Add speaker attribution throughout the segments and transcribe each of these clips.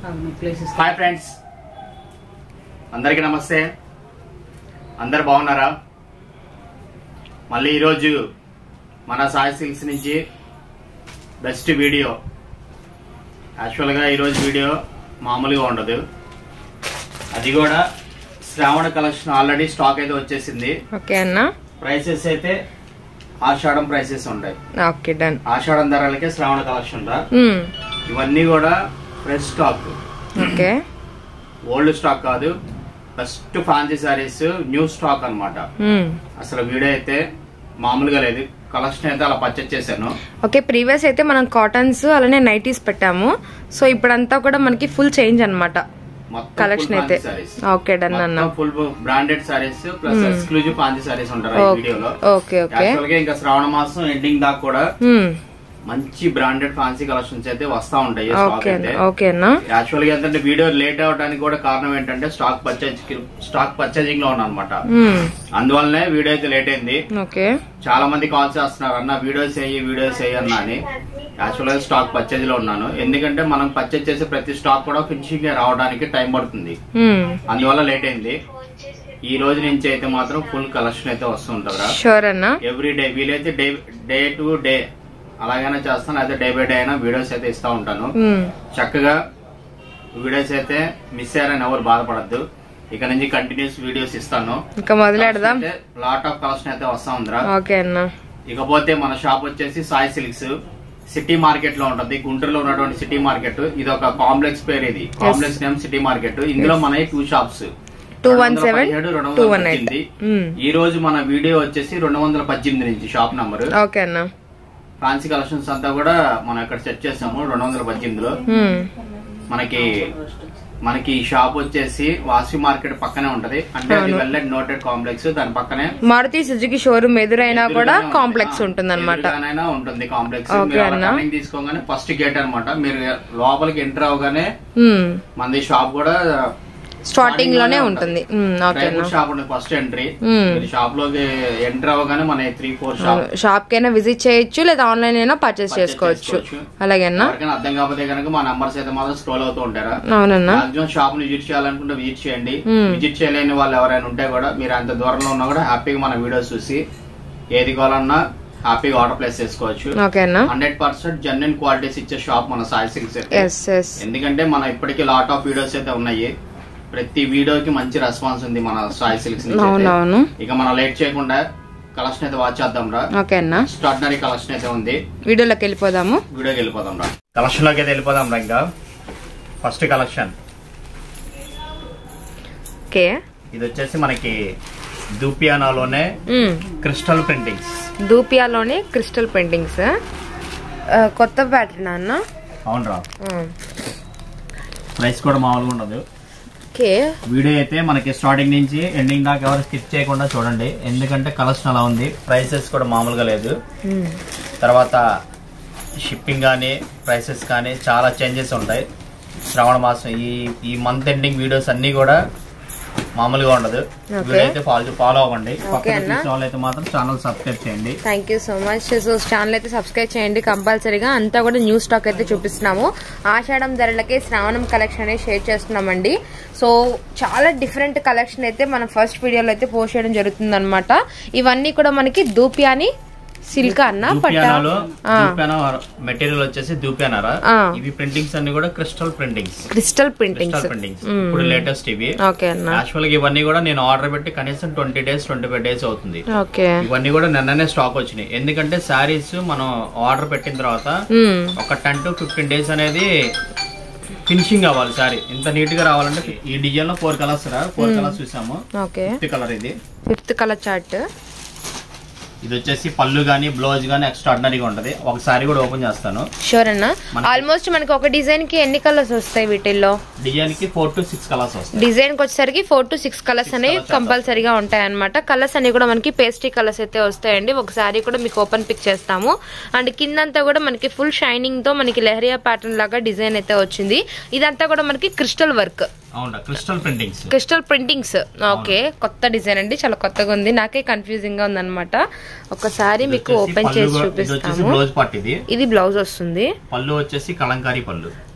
Speaker 1: Places
Speaker 2: hi friends అందరికీ నమస్తే అందరు బాగున్నారా మళ్ళీ ఈరోజు మన సాయి సిల్క్స్ నుంచి బెస్ట్ వీడియో యాక్చువల్గా ఈరోజు వీడియో మామూలుగా ఉండదు అది కూడా శ్రావణ కలెక్షన్ ఆల్రెడీ స్టాక్ అయితే వచ్చేసింది
Speaker 3: ఓకే అన్న
Speaker 2: ప్రైసెస్ అయితే ఆషాఢం ప్రైసెస్ ఉంటాయి
Speaker 3: ఓకే డన్
Speaker 2: ఆషాఢం ధరలకే శ్రావణ కలెక్షన్ రా ఇవన్నీ కూడా fresh stock
Speaker 3: okay
Speaker 2: old stock కాదు first fancy sarees new stock అన్నమాట అసలు వీడియో అయితే మామూలుగా లేదు కలెక్షన్ అయితే అలా పర్చేస్ చేశాను
Speaker 3: ఓకే ప్రీవియస్ అయితే మనం కాటన్స్ అలానే నైటీస్ పెట్టాము సో ఇప్పుడంతా కూడా మనకి ఫుల్ చేంజ్ అన్నమాట
Speaker 2: మొత్తం
Speaker 3: కలెక్షన్ అయితే ఓకే డన్ అన్న
Speaker 2: full branded sarees plus exclusive fancy sarees ఉంటారు ఈ
Speaker 3: ఓకే
Speaker 2: వీడియోలో
Speaker 3: ఓకే ఓకే
Speaker 2: యాక్చువల్ గా ఇంకా శ్రావణ మాసం ఎండింగ్ దాకా కూడా
Speaker 3: మ్మ్.
Speaker 2: మంచి బ్రాండెడ్ ఫ్యాన్సీ కలెక్షన్స్ అయితే వస్తా ఉంటాయి స్టాక్
Speaker 3: ఓకే
Speaker 2: అయితే
Speaker 3: అన్న ఓకే అన్న
Speaker 2: యాక్చువల్ గా ఏంటంటే వీడియో లేట్ అవడానికి కూడా కారణం ఏంటంటే స్టాక్ పర్చేజ్ స్టాక్ పర్చేజింగ్ లో ఉన్నా అనమాట
Speaker 3: మ్మ్.
Speaker 2: అందువల్లనే వీడియో అయితే లేట్ అయింది
Speaker 3: ఓకే
Speaker 2: చాలా మంది కాల్ చేస్తున్నారు అన్న వీడియోస్ అయ్యి వీడియోస్ అయ్యి అన్న అని యాక్చువల్ గా స్టాక్ పర్చేజ్ లో ఉన్నాను ఎందుకంటే మనం పర్చేజ్ చేసే ప్రతి స్టాక్ కూడా ఫినిషింగ్ రావడానికి టైం పడుతుంది
Speaker 3: మ్మ్.
Speaker 2: అందువల్ల లేట్ అయింది ఈ రోజు నుంచి అయితే మాత్రం ఫుల్ కలెక్షన్ అయితే వస్తుంటారా
Speaker 3: షూర్ అన్న
Speaker 2: ఎవ్రీ డే వీలైతే డే డే టు డే అలాగైనా చేస్తాను అయితే డే బై డే అయినా వీడియోస్ అయితే ఇస్తా ఉంటాను
Speaker 3: మ్మ్.
Speaker 2: చక్కగా వీడియోస్ అయితే మిస్ అయ్యారని ఎవరు బాధపడద్దు ఇక నుంచి కంటిన్యూస్ వీడియోస్ ఇస్తాను
Speaker 3: ఇంకా మొదలెడదాం
Speaker 2: లాట్ ఆఫ్ కలెక్షన్ అయితే వస్తా ఉందిరా
Speaker 3: ఓకే అన్న
Speaker 2: ఇకపోతే మన షాప్ వచ్చేసి సాయి సిల్క్స్ సిటీ మార్కెట్ లో ఉంటుంది గుంటూరులో ఉన్నటువంటి సిటీ మార్కెట్ ఇది ఒక కాంప్లెక్స్ పేరు ఇది కాంప్లెక్స్ నేమ్ సిటీ మార్కెట్ ఇందులో మన టూ షాప్స్
Speaker 3: 217, 218. మ్మ్.
Speaker 2: ఈ రోజు మన వీడియో వచ్చేసి రెండు వందల పద్దెనిమిది నుంచి షాప్ నంబర్
Speaker 3: ఓకే అన్న
Speaker 2: ఫ్యాన్సీ కలెక్షన్స్ అంతా కూడా మనం ఇక్కడ సెట్ చేసాము రెండు వందల పద్దెనిమిదిలో
Speaker 3: మ్మ్.
Speaker 2: మనకి మనకి ఈ షాప్ వచ్చేసి వాసి మార్కెట్ పక్కనే ఉంటది అంటే అది వెల్ నోటెడ్ కాంప్లెక్స్ దాని పక్కనే
Speaker 3: మారుతి సుజుకి షోరూమ్ ఎదురైనా కూడా
Speaker 2: ఎదురుగానే
Speaker 3: కాంప్లెక్స్
Speaker 2: ఉంటుంది.
Speaker 3: ఉంటుంది అనమాట
Speaker 2: ఎదురుగానైనా ఉంటుంది కాంప్లెక్స్
Speaker 3: ఓకే
Speaker 2: మీరు అలా
Speaker 3: అన్న.
Speaker 2: టర్నింగ్ తీసుకోగానే ఫస్ట్ గేట్ అన్నమాట మీరు లోపలికి ఎంటర్ అవగానే మనది షాప్ కూడా
Speaker 3: స్టార్టింగ్ లోనే ఉంటుంది మ్మ్. ఓకే
Speaker 2: డ్రై
Speaker 3: అన్న
Speaker 2: ఫ్రూట్ షాప్ ఉంటుంది ఫస్ట్ ఎంట్రీ
Speaker 3: మ్మ్.
Speaker 2: మీరు షాప్ లోకి ఎంటర్ అవగానే మన త్రీ ఫోర్ షాప్
Speaker 3: షాప్ కైనా విజిట్ చేయొచ్చు లేదా ఆన్లైన్ అయినా పర్చేస్ చేసుకోవచ్చు
Speaker 2: చేసుకోవచ్చు.
Speaker 3: అలాగే అన్న
Speaker 2: ఎవరికైనా అర్థం కాకపోతే కనుక మా నంబర్స్ అయితే మాత్రం స్క్రోల్ అవుతూ ఉంటారా
Speaker 3: అవునన్నా
Speaker 2: మాక్సిమం షాప్ ని విజిట్ చేయాలనుకుంటే విజిట్ చేయండి
Speaker 3: మ్మ్.
Speaker 2: విజిట్ చేయలేని వాళ్ళు ఎవరైనా ఉంటే కూడా మీరు అంత దూరంలో ఉన్నా కూడా హ్యాపీగా మన వీడియోస్ చూసి ఏది కావాలన్నా హ్యాపీగా ఆర్డర్ ప్లేస్ చేసుకోవచ్చు
Speaker 3: ఓకే అన్న
Speaker 2: హండ్రెడ్ పర్సెంట్ జెన్యున్ క్వాలిటీస్ ఇచ్చే షాప్ మన సాయి సిల్క్స్ అయితే.
Speaker 3: ఎస్ ఎస్
Speaker 2: ఎందుకంటే మన ఇప్పటికీ లాట్ ఆఫ్ వీడియోస్ అయితే ఉన్నాయి ప్రతి వీడియోకి మంచి రెస్పాన్స్ ఉంది మన సాయి సిల్క్స్ నుంచి అయితే.
Speaker 3: అవునవును
Speaker 2: ఇక మనం లేట్ చేయకుండా కలెక్షన్ అయితే వాచ్ చేద్దాం రా
Speaker 3: ఓకే అన్న
Speaker 2: ఎక్స్ట్రాడినరీ కలెక్షన్ అయితే ఉంది
Speaker 3: వీడియోలోకి వెళ్ళిపోదాము
Speaker 2: వీడియోకి వెళ్ళిపోదాం రా కలెక్షన్ లోకి అయితే వెళ్ళిపోదాం రా ఇంకా ఫస్ట్ కలెక్షన్
Speaker 3: ఓకే
Speaker 2: ఇది వచ్చేసి మనకి దూపియానాలోనే
Speaker 3: మ్మ్.
Speaker 2: క్రిస్టల్ ప్రింటింగ్స్
Speaker 3: దూపియాలోనే క్రిస్టల్ పెయింటింగ్స్ కొత్త ప్యాటర్న్ అన్న
Speaker 2: అవును రా
Speaker 3: మ్మ్.
Speaker 2: ప్రైస్ కూడా మామూలుగా ఉండదు
Speaker 3: ఓకే
Speaker 2: వీడియో అయితే మనకి స్టార్టింగ్ నుంచి ఎండింగ్ దాకా ఎవరు స్కిప్ చేయకుండా చూడండి ఎందుకంటే కలెక్షన్ అలా ఉంది ప్రైసెస్ కూడా మామూలుగా లేదు
Speaker 3: మ్మ్.
Speaker 2: తర్వాత షిప్పింగ్ కానీ ప్రైసెస్ కానీ చాలా చేంజెస్ ఉంటాయి శ్రావణ మాసం ఈ ఈ మంత్ ఎండింగ్ వీడియోస్ అన్ని కూడా మామూలుగా ఉండదు
Speaker 3: Okay.
Speaker 2: వీడియో అయితే ఫాలో ఫాలో అవ్వండి
Speaker 3: Okay
Speaker 2: పక్కన
Speaker 3: అన్న.
Speaker 2: చూసిన వాళ్ళు అయితే మాత్రం ఛానల్ సబ్స్క్రైబ్ చేయండి
Speaker 3: thank you so much so channel అయితే సబ్స్క్రైబ్ చేయండి కంపల్సరీగా అంతా కూడా న్యూ స్టాక్ అయితే చూపిస్తున్నాము ఆషాఢం ధరలకే శ్రావణం కలెక్షన్ అనేది షేర్ చేస్తున్నామండి సో చాలా డిఫరెంట్ కలెక్షన్ అయితే మనం ఫస్ట్ వీడియోలో అయితే పోస్ట్ చేయడం జరుగుతుంది అనమాట ఇవన్నీ కూడా మనకి దూపియాని సిల్క్ అన్న పట్ట
Speaker 2: దూపియానాలో
Speaker 3: ఆ.
Speaker 2: దూపియానా మెటీరియల్ వచ్చేసి దూపియానారా
Speaker 3: ఆ.
Speaker 2: ఇవి ప్రింటింగ్స్ అన్ని కూడా crystal printings
Speaker 3: crystal printings
Speaker 2: crystal printings ఇప్పుడు లేటెస్ట్ ఇవి
Speaker 3: ఓకే అన్న
Speaker 2: యాక్చువల్ గా ఇవన్నీ కూడా నేను ఆర్డర్ పెట్టి కనీసం twenty days twenty five days అవుతుంది
Speaker 3: ఓకే
Speaker 2: ఇవన్నీ కూడా నిన్ననే స్టాక్ వచ్చినాయి ఎందుకంటే శారీస్ మనం ఆర్డర్ పెట్టిన తర్వాత
Speaker 3: మ్మ్.
Speaker 2: ఒక టెన్ టు ఫిఫ్టీన్ డేస్ అనేది ఫినిషింగ్ అవ్వాలి సారీ ఇంత నీట్ గా రావాలంటే ఈ డిజైన్ లో ఫోర్ కలర్స్ రా ఫోర్ కలర్స్ చూసాము
Speaker 3: ఓకే
Speaker 2: ఫిఫ్త్ కలర్ ఇది
Speaker 3: ఫిఫ్త్ కలర్ చార్ట్
Speaker 2: ఇది వచ్చేసి పళ్ళు గానీ బ్లౌజ్ గానీ ఎక్స్ట్రాడినరీగా ఉంటది ఒక సారీ కూడా ఓపెన్ చేస్తాను
Speaker 3: షూర్ అన్న
Speaker 2: మనకి-
Speaker 3: ఆల్మోస్ట్ మనకి ఒక డిజైన్ కి ఎన్ని కలర్స్ వస్తాయి వీటిల్లో
Speaker 2: డిజైన్ కి ఫోర్ టు సిక్స్ కలర్స్ వస్తాయి
Speaker 3: డిజైన్ కి వచ్చేసరికి ఫోర్ టు సిక్స్ కలర్స్ అనేవి
Speaker 2: colours
Speaker 3: కంపల్సరీగా ఉంటాయి అనమాట కలర్స్ అనేవి కూడా మనకి పేస్టీ కలర్స్ అయితే వస్తాయండి ఒక సారీ కూడా మీకు ఓపెన్ పిక్ చేస్తాము అండ్ కిందంతా కూడా మనకి ఫుల్ షైనింగ్ తో మనకి లెహరియా ప్యాటర్న్ లాగా డిజైన్ అయితే వచ్చింది ఇదంతా కూడా మనకి క్రిస్టల్ వర్క్
Speaker 2: అవునా crystal printings
Speaker 3: crystal printings okay కొత్త డిజైన్ అండి చాలా కొత్తగా ఉంది నాకే కన్ఫ్యూజింగ్ గా ఉందన్నమాట ఒకసారి మీకు ఓపెన్ చేసి చూపిస్తాము
Speaker 2: బ్లౌజ్ పార్ట్ ఇది
Speaker 3: ఇది బ్లౌజ్ వస్తుంది
Speaker 2: పళ్ళు వచ్చేసి కలంకారీ పళ్ళు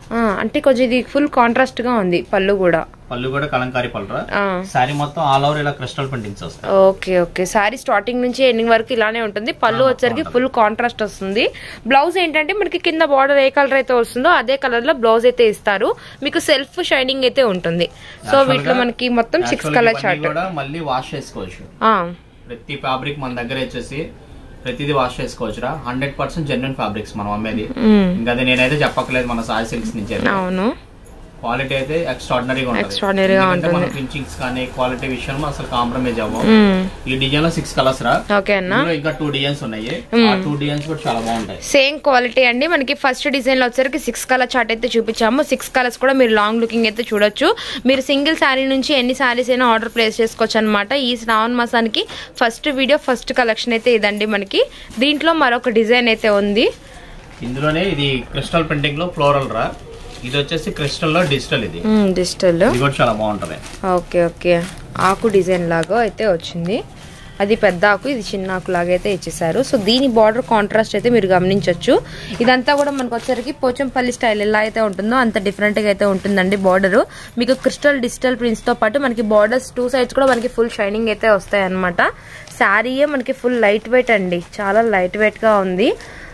Speaker 3: ఆ, అంటే కొంచెం ఇది ఫుల్ కాంట్రాస్ట్ గా ఉంది పళ్ళు కూడా
Speaker 2: పళ్ళు కూడా కలంకారీ పళ్ళరా
Speaker 3: ఆ,
Speaker 2: శారీ మొత్తం ఆల్ ఓవర్ ఇలా క్రిస్టల్ పెయింటింగ్స్ వస్తాయి
Speaker 3: ఓకే ఓకే సారీ స్టార్టింగ్ నుంచి ఎండింగ్ వరకు ఇలానే ఉంటుంది పళ్ళు వచ్చరికి ఫుల్ కాంట్రాస్ట్ వస్తుంది బ్లౌజ్ ఏంటంటే మనకి కింద బార్డర్ ఏ కలర్ అయితే వస్తుందో అదే కలర్ లో బ్లౌజ్ అయితే ఇస్తారు మీకు సెల్ఫ్ షైనింగ్ అయితే ఉంటుంది సో వీటిలో మనకి మొత్తం సిక్స్
Speaker 2: Actually
Speaker 3: కలర్
Speaker 2: ఇవన్నీ
Speaker 3: చార్ట్
Speaker 2: కూడా మళ్ళీ వాష్ చేసుకోవచ్చు ప్రతి ఫ్యాబ్రిక్ మన దగ్గర వచ్చేసి ప్రతిదీ వాష్ చేసుకోవచ్చురా హండ్రెడ్ పర్సెంట్ జెన్యున్ ఫ్యాబ్రిక్స్ మనం అమ్మేది ఇంకా అది నేనైతే చెప్పక్కలేదు మన సాయి సిల్క్స్ నుంచి అయితే.
Speaker 3: అవును
Speaker 2: క్వాలిటీ అయితే ఎక్స్ట్రాడినరీగా ఉంటుంది
Speaker 3: Extraordinary గా
Speaker 2: ఎందుకంటే మన ఫినిషింగ్స్ కానీ క్వాలిటీ విషయంలో అసలు కాంప్రమైజ్ అవ్వం
Speaker 3: మ్మ్.
Speaker 2: ఈ డిజైన్ లో సిక్స్ కలర్స్ రా
Speaker 3: ఓకే అన్న
Speaker 2: ఇందులో ఇంకా టూ డిజైన్స్ ఉన్నాయి ఆ టూ డిజైన్స్ కూడా చాలా బాగుంటాయి
Speaker 3: సేమ్ క్వాలిటీ అండి మనకి ఫస్ట్ డిజైన్ లో వచ్చరికి సిక్స్ కలర్ చార్ట్ అయితే చూపించాము సిక్స్ కలర్స్ కూడా మీరు లాంగ్ లుకింగ్ అయితే చూడొచ్చు మీరు సింగిల్ శారీ నుంచి ఎన్ని శారీస్ అయినా ఆర్డర్ ప్లేస్ చేసుకోవచ్చు అనమాట ఈ శ్రావణ మాసానికి ఫస్ట్ వీడియో ఫస్ట్ కలెక్షన్ అయితే ఇదండి మనకి దీంట్లో మరొక డిజైన్ అయితే ఉంది
Speaker 2: ఇందులోనే ఇది క్రిస్టల్ ప్రింటింగ్ లో ఫ్లోరల్ రా ఇది వచ్చేసి క్రిస్టల్ లో డిజిటల్ ఇది
Speaker 3: డిజిటల్
Speaker 2: ఇది కూడా చాలా బాగుంటది
Speaker 3: ఓకే ఓకే ఆకు డిజైన్ లాగా అయితే వచ్చింది అది పెద్ద ఆకు ఇది చిన్న ఆకు లాగా అయితే ఇచ్చేసారు సో దీని బార్డర్ కాంట్రాస్ట్ అయితే మీరు గమనించవచ్చు ఇదంతా కూడా మనకు వచ్చరికి పోచంపల్లి స్టైల్ ఎలా అయితే ఉంటుందో అంత డిఫరెంట్ గా అయితే ఉంటుందండి బార్డర్ మీకు క్రిస్టల్ డిజిటల్ ప్రింట్స్ తో పాటు మనకి బార్డర్స్ టూ సైడ్స్ కూడా మనకి ఫుల్ షైనింగ్ అయితే వస్తాయి అనమాట శారీయే మనకి ఫుల్ లైట్ వెయిట్ అండి చాలా లైట్ వెయిట్ గా ఉంది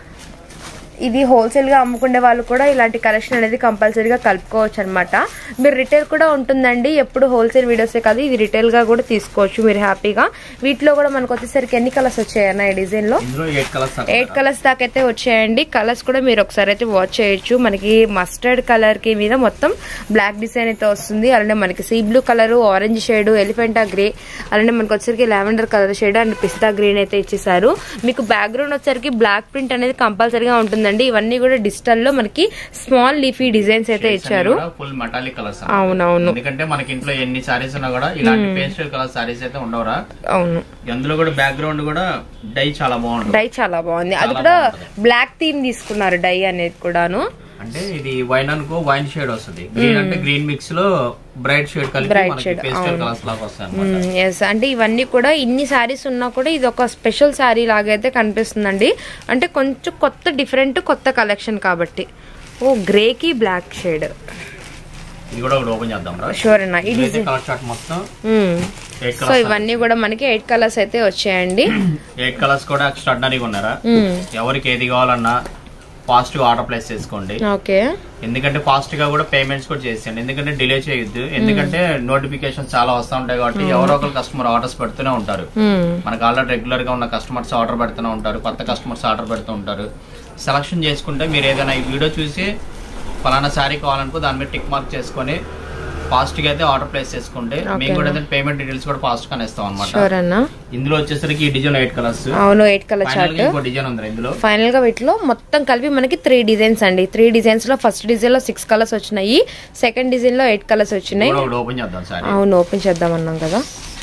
Speaker 3: ఇది హోల్సేల్ గా అమ్ముకునే వాళ్ళు కూడా ఇలాంటి కలెక్షన్ అనేది కంపల్సరీగా కలుపుకోవచ్చు అనమాట మీరు రిటైల్ కూడా ఉంటుందండి ఎప్పుడు హోల్సేల్ వీడియోసే కాదు ఇది రిటైల్ గా కూడా తీసుకోవచ్చు మీరు హ్యాపీగా వీటిలో కూడా మనకు వచ్చేసరికి ఎన్ని కలర్స్ వచ్చాయన్న ఈ డిజైన్ లో
Speaker 2: ఇందులో ఎయిట్ కలర్స్
Speaker 3: ఎయిట్ కలర్స్ దాకా అయితే వచ్చాయండి కలర్స్ కూడా మీరు ఒకసారి అయితే వాచ్ చేయొచ్చు మనకి మస్టర్డ్ కలర్ కి మీద మొత్తం బ్లాక్ డిజైన్ అయితే వస్తుంది అలానే మనకి sea blue colour orange shade ఎలిఫెంటా గ్రే అలానే మనకి వచ్చరికి లావెండర్ కలర్ షేడ్ అండ్ పిస్తా గ్రీన్ అయితే ఇచ్చేసారు మీకు బ్యాక్గ్రౌండ్ వచ్చరికి బ్లాక్ ప్రింట్ అనేది కంపల్సరీగా ఉంటుందండి ఇవన్నీ కూడా డిజిటల్ లో మనకి స్మాల్ లీఫీ డిజైన్స్ అయితే ఇచ్చారు
Speaker 2: ఫుల్ మెటాలిక్ కలర్స్
Speaker 3: అవునవును
Speaker 2: ఎందుకంటే మనకి ఇంట్లో ఎన్ని సారీస్ ఉన్నా కూడా ఇలాంటి పేస్టల్ కలర్ సారీస్ అయితే ఉండవురా
Speaker 3: అవును
Speaker 2: అందులో కూడా బ్యాక్గ్రౌండ్ కూడా డై చాలా బాగుంటుంది
Speaker 3: డై చాలా బాగుంది అది కూడా బ్లాక్ థీమ్ తీసుకున్నారు డై అనేది కూడాను
Speaker 2: అంటే ఇది వైన్ అనుకో వైన్ షేడ్ వస్తుంది గ్రీన్ అంటే గ్రీన్ మిక్స్ లో బ్రైట్ షేడ్ కలిపి
Speaker 3: Bright
Speaker 2: మనకి
Speaker 3: shade,
Speaker 2: పేస్టల్ కలర్స్ లాగా వస్తాయి అన్నమాట
Speaker 3: ఎస్ అంటే ఇవన్నీ కూడా ఇన్ని శారీస్ ఉన్నా కూడా ఇది ఒక స్పెషల్ శారీ లాగా అయితే కనిపిస్తుందండి అంటే కొంచెం కొత్త డిఫరెంట్ కొత్త కలెక్షన్ కాబట్టి ఓ గ్రేకి బ్లాక్ షేడ్
Speaker 2: ఇది కూడా ఒకటి ఓపెన్ చేద్దాం రా
Speaker 3: షూర్ అన్న ఈ
Speaker 2: ఇదైతే
Speaker 3: డిజైన్
Speaker 2: కలర్ చార్ట్ మొత్తం ఎయిట్
Speaker 3: సో
Speaker 2: కలర్స్
Speaker 3: ఇవన్నీ కూడా మనకి ఎయిట్ కలర్స్ అయితే వచ్చాయండి
Speaker 2: ఎయిట్ కలర్స్ కూడా ఎక్స్ట్రాడినరీగా ఉన్నారా
Speaker 3: మ్మ్.
Speaker 2: ఎవరికి ఏది కావాలన్నా ఫాస్ట్ గా ఆర్డర్ ప్లేస్ చేసుకోండి
Speaker 3: ఓకే
Speaker 2: ఎందుకంటే ఫాస్ట్ గా కూడా పేమెంట్స్ కూడా చేసేయండి ఎందుకంటే డిలే చేయొద్దు ఎందుకంటే నోటిఫికేషన్ చాలా వస్తూ ఉంటాయి కాబట్టి ఎవరో ఒకరు కస్టమర్ ఆర్డర్స్ పెడుతూనే ఉంటారు
Speaker 3: మ్మ్.
Speaker 2: మనకు ఆల్రెడీ రెగ్యులర్ గా ఉన్న కస్టమర్స్ ఆర్డర్ పెడుతూనే ఉంటారు కొత్త కస్టమర్స్ ఆర్డర్ పెడుతూ ఉంటారు సెలక్షన్ చేసుకుంటే మీరు ఏదైనా ఈ వీడియో చూసి ఫలానా శారీ కావాలనుకో దాని మీద టిక్ మార్క్ చేసుకొని ఫాస్ట్ గా అయితే ఆర్డర్ ప్లేస్ చేసుకుంటే మేము కూడా పేమెంట్ డీటెయిల్స్ కూడా ఫాస్ట్ గానే ఇస్తాం అనమాట
Speaker 3: షూర్ అన్న
Speaker 2: ఇందులో వచ్చేసరికి ఈ డిజైన్ ఎయిట్ కలర్స్
Speaker 3: అవును ఎయిట్ కలర్
Speaker 2: ఫైనల్
Speaker 3: చార్ట్
Speaker 2: గా ఇంకో డిజైన్ ఉంది ఇందులో
Speaker 3: ఫైనల్ గా వీటిలో మొత్తం కలిపి మనకి త్రీ డిజైన్స్ అండి త్రీ డిజైన్స్ లో ఫస్ట్ డిజైన్ లో సిక్స్ కలర్స్ వచ్చినాయి సెకండ్ డిజైన్ లో ఎయిట్ కలర్స్ వచ్చినాయి
Speaker 2: కూడా ఒకటి ఓపెన్ చేద్దాం సారీ
Speaker 3: అవును ఓపెన్ చేద్దాం అన్నాం కదా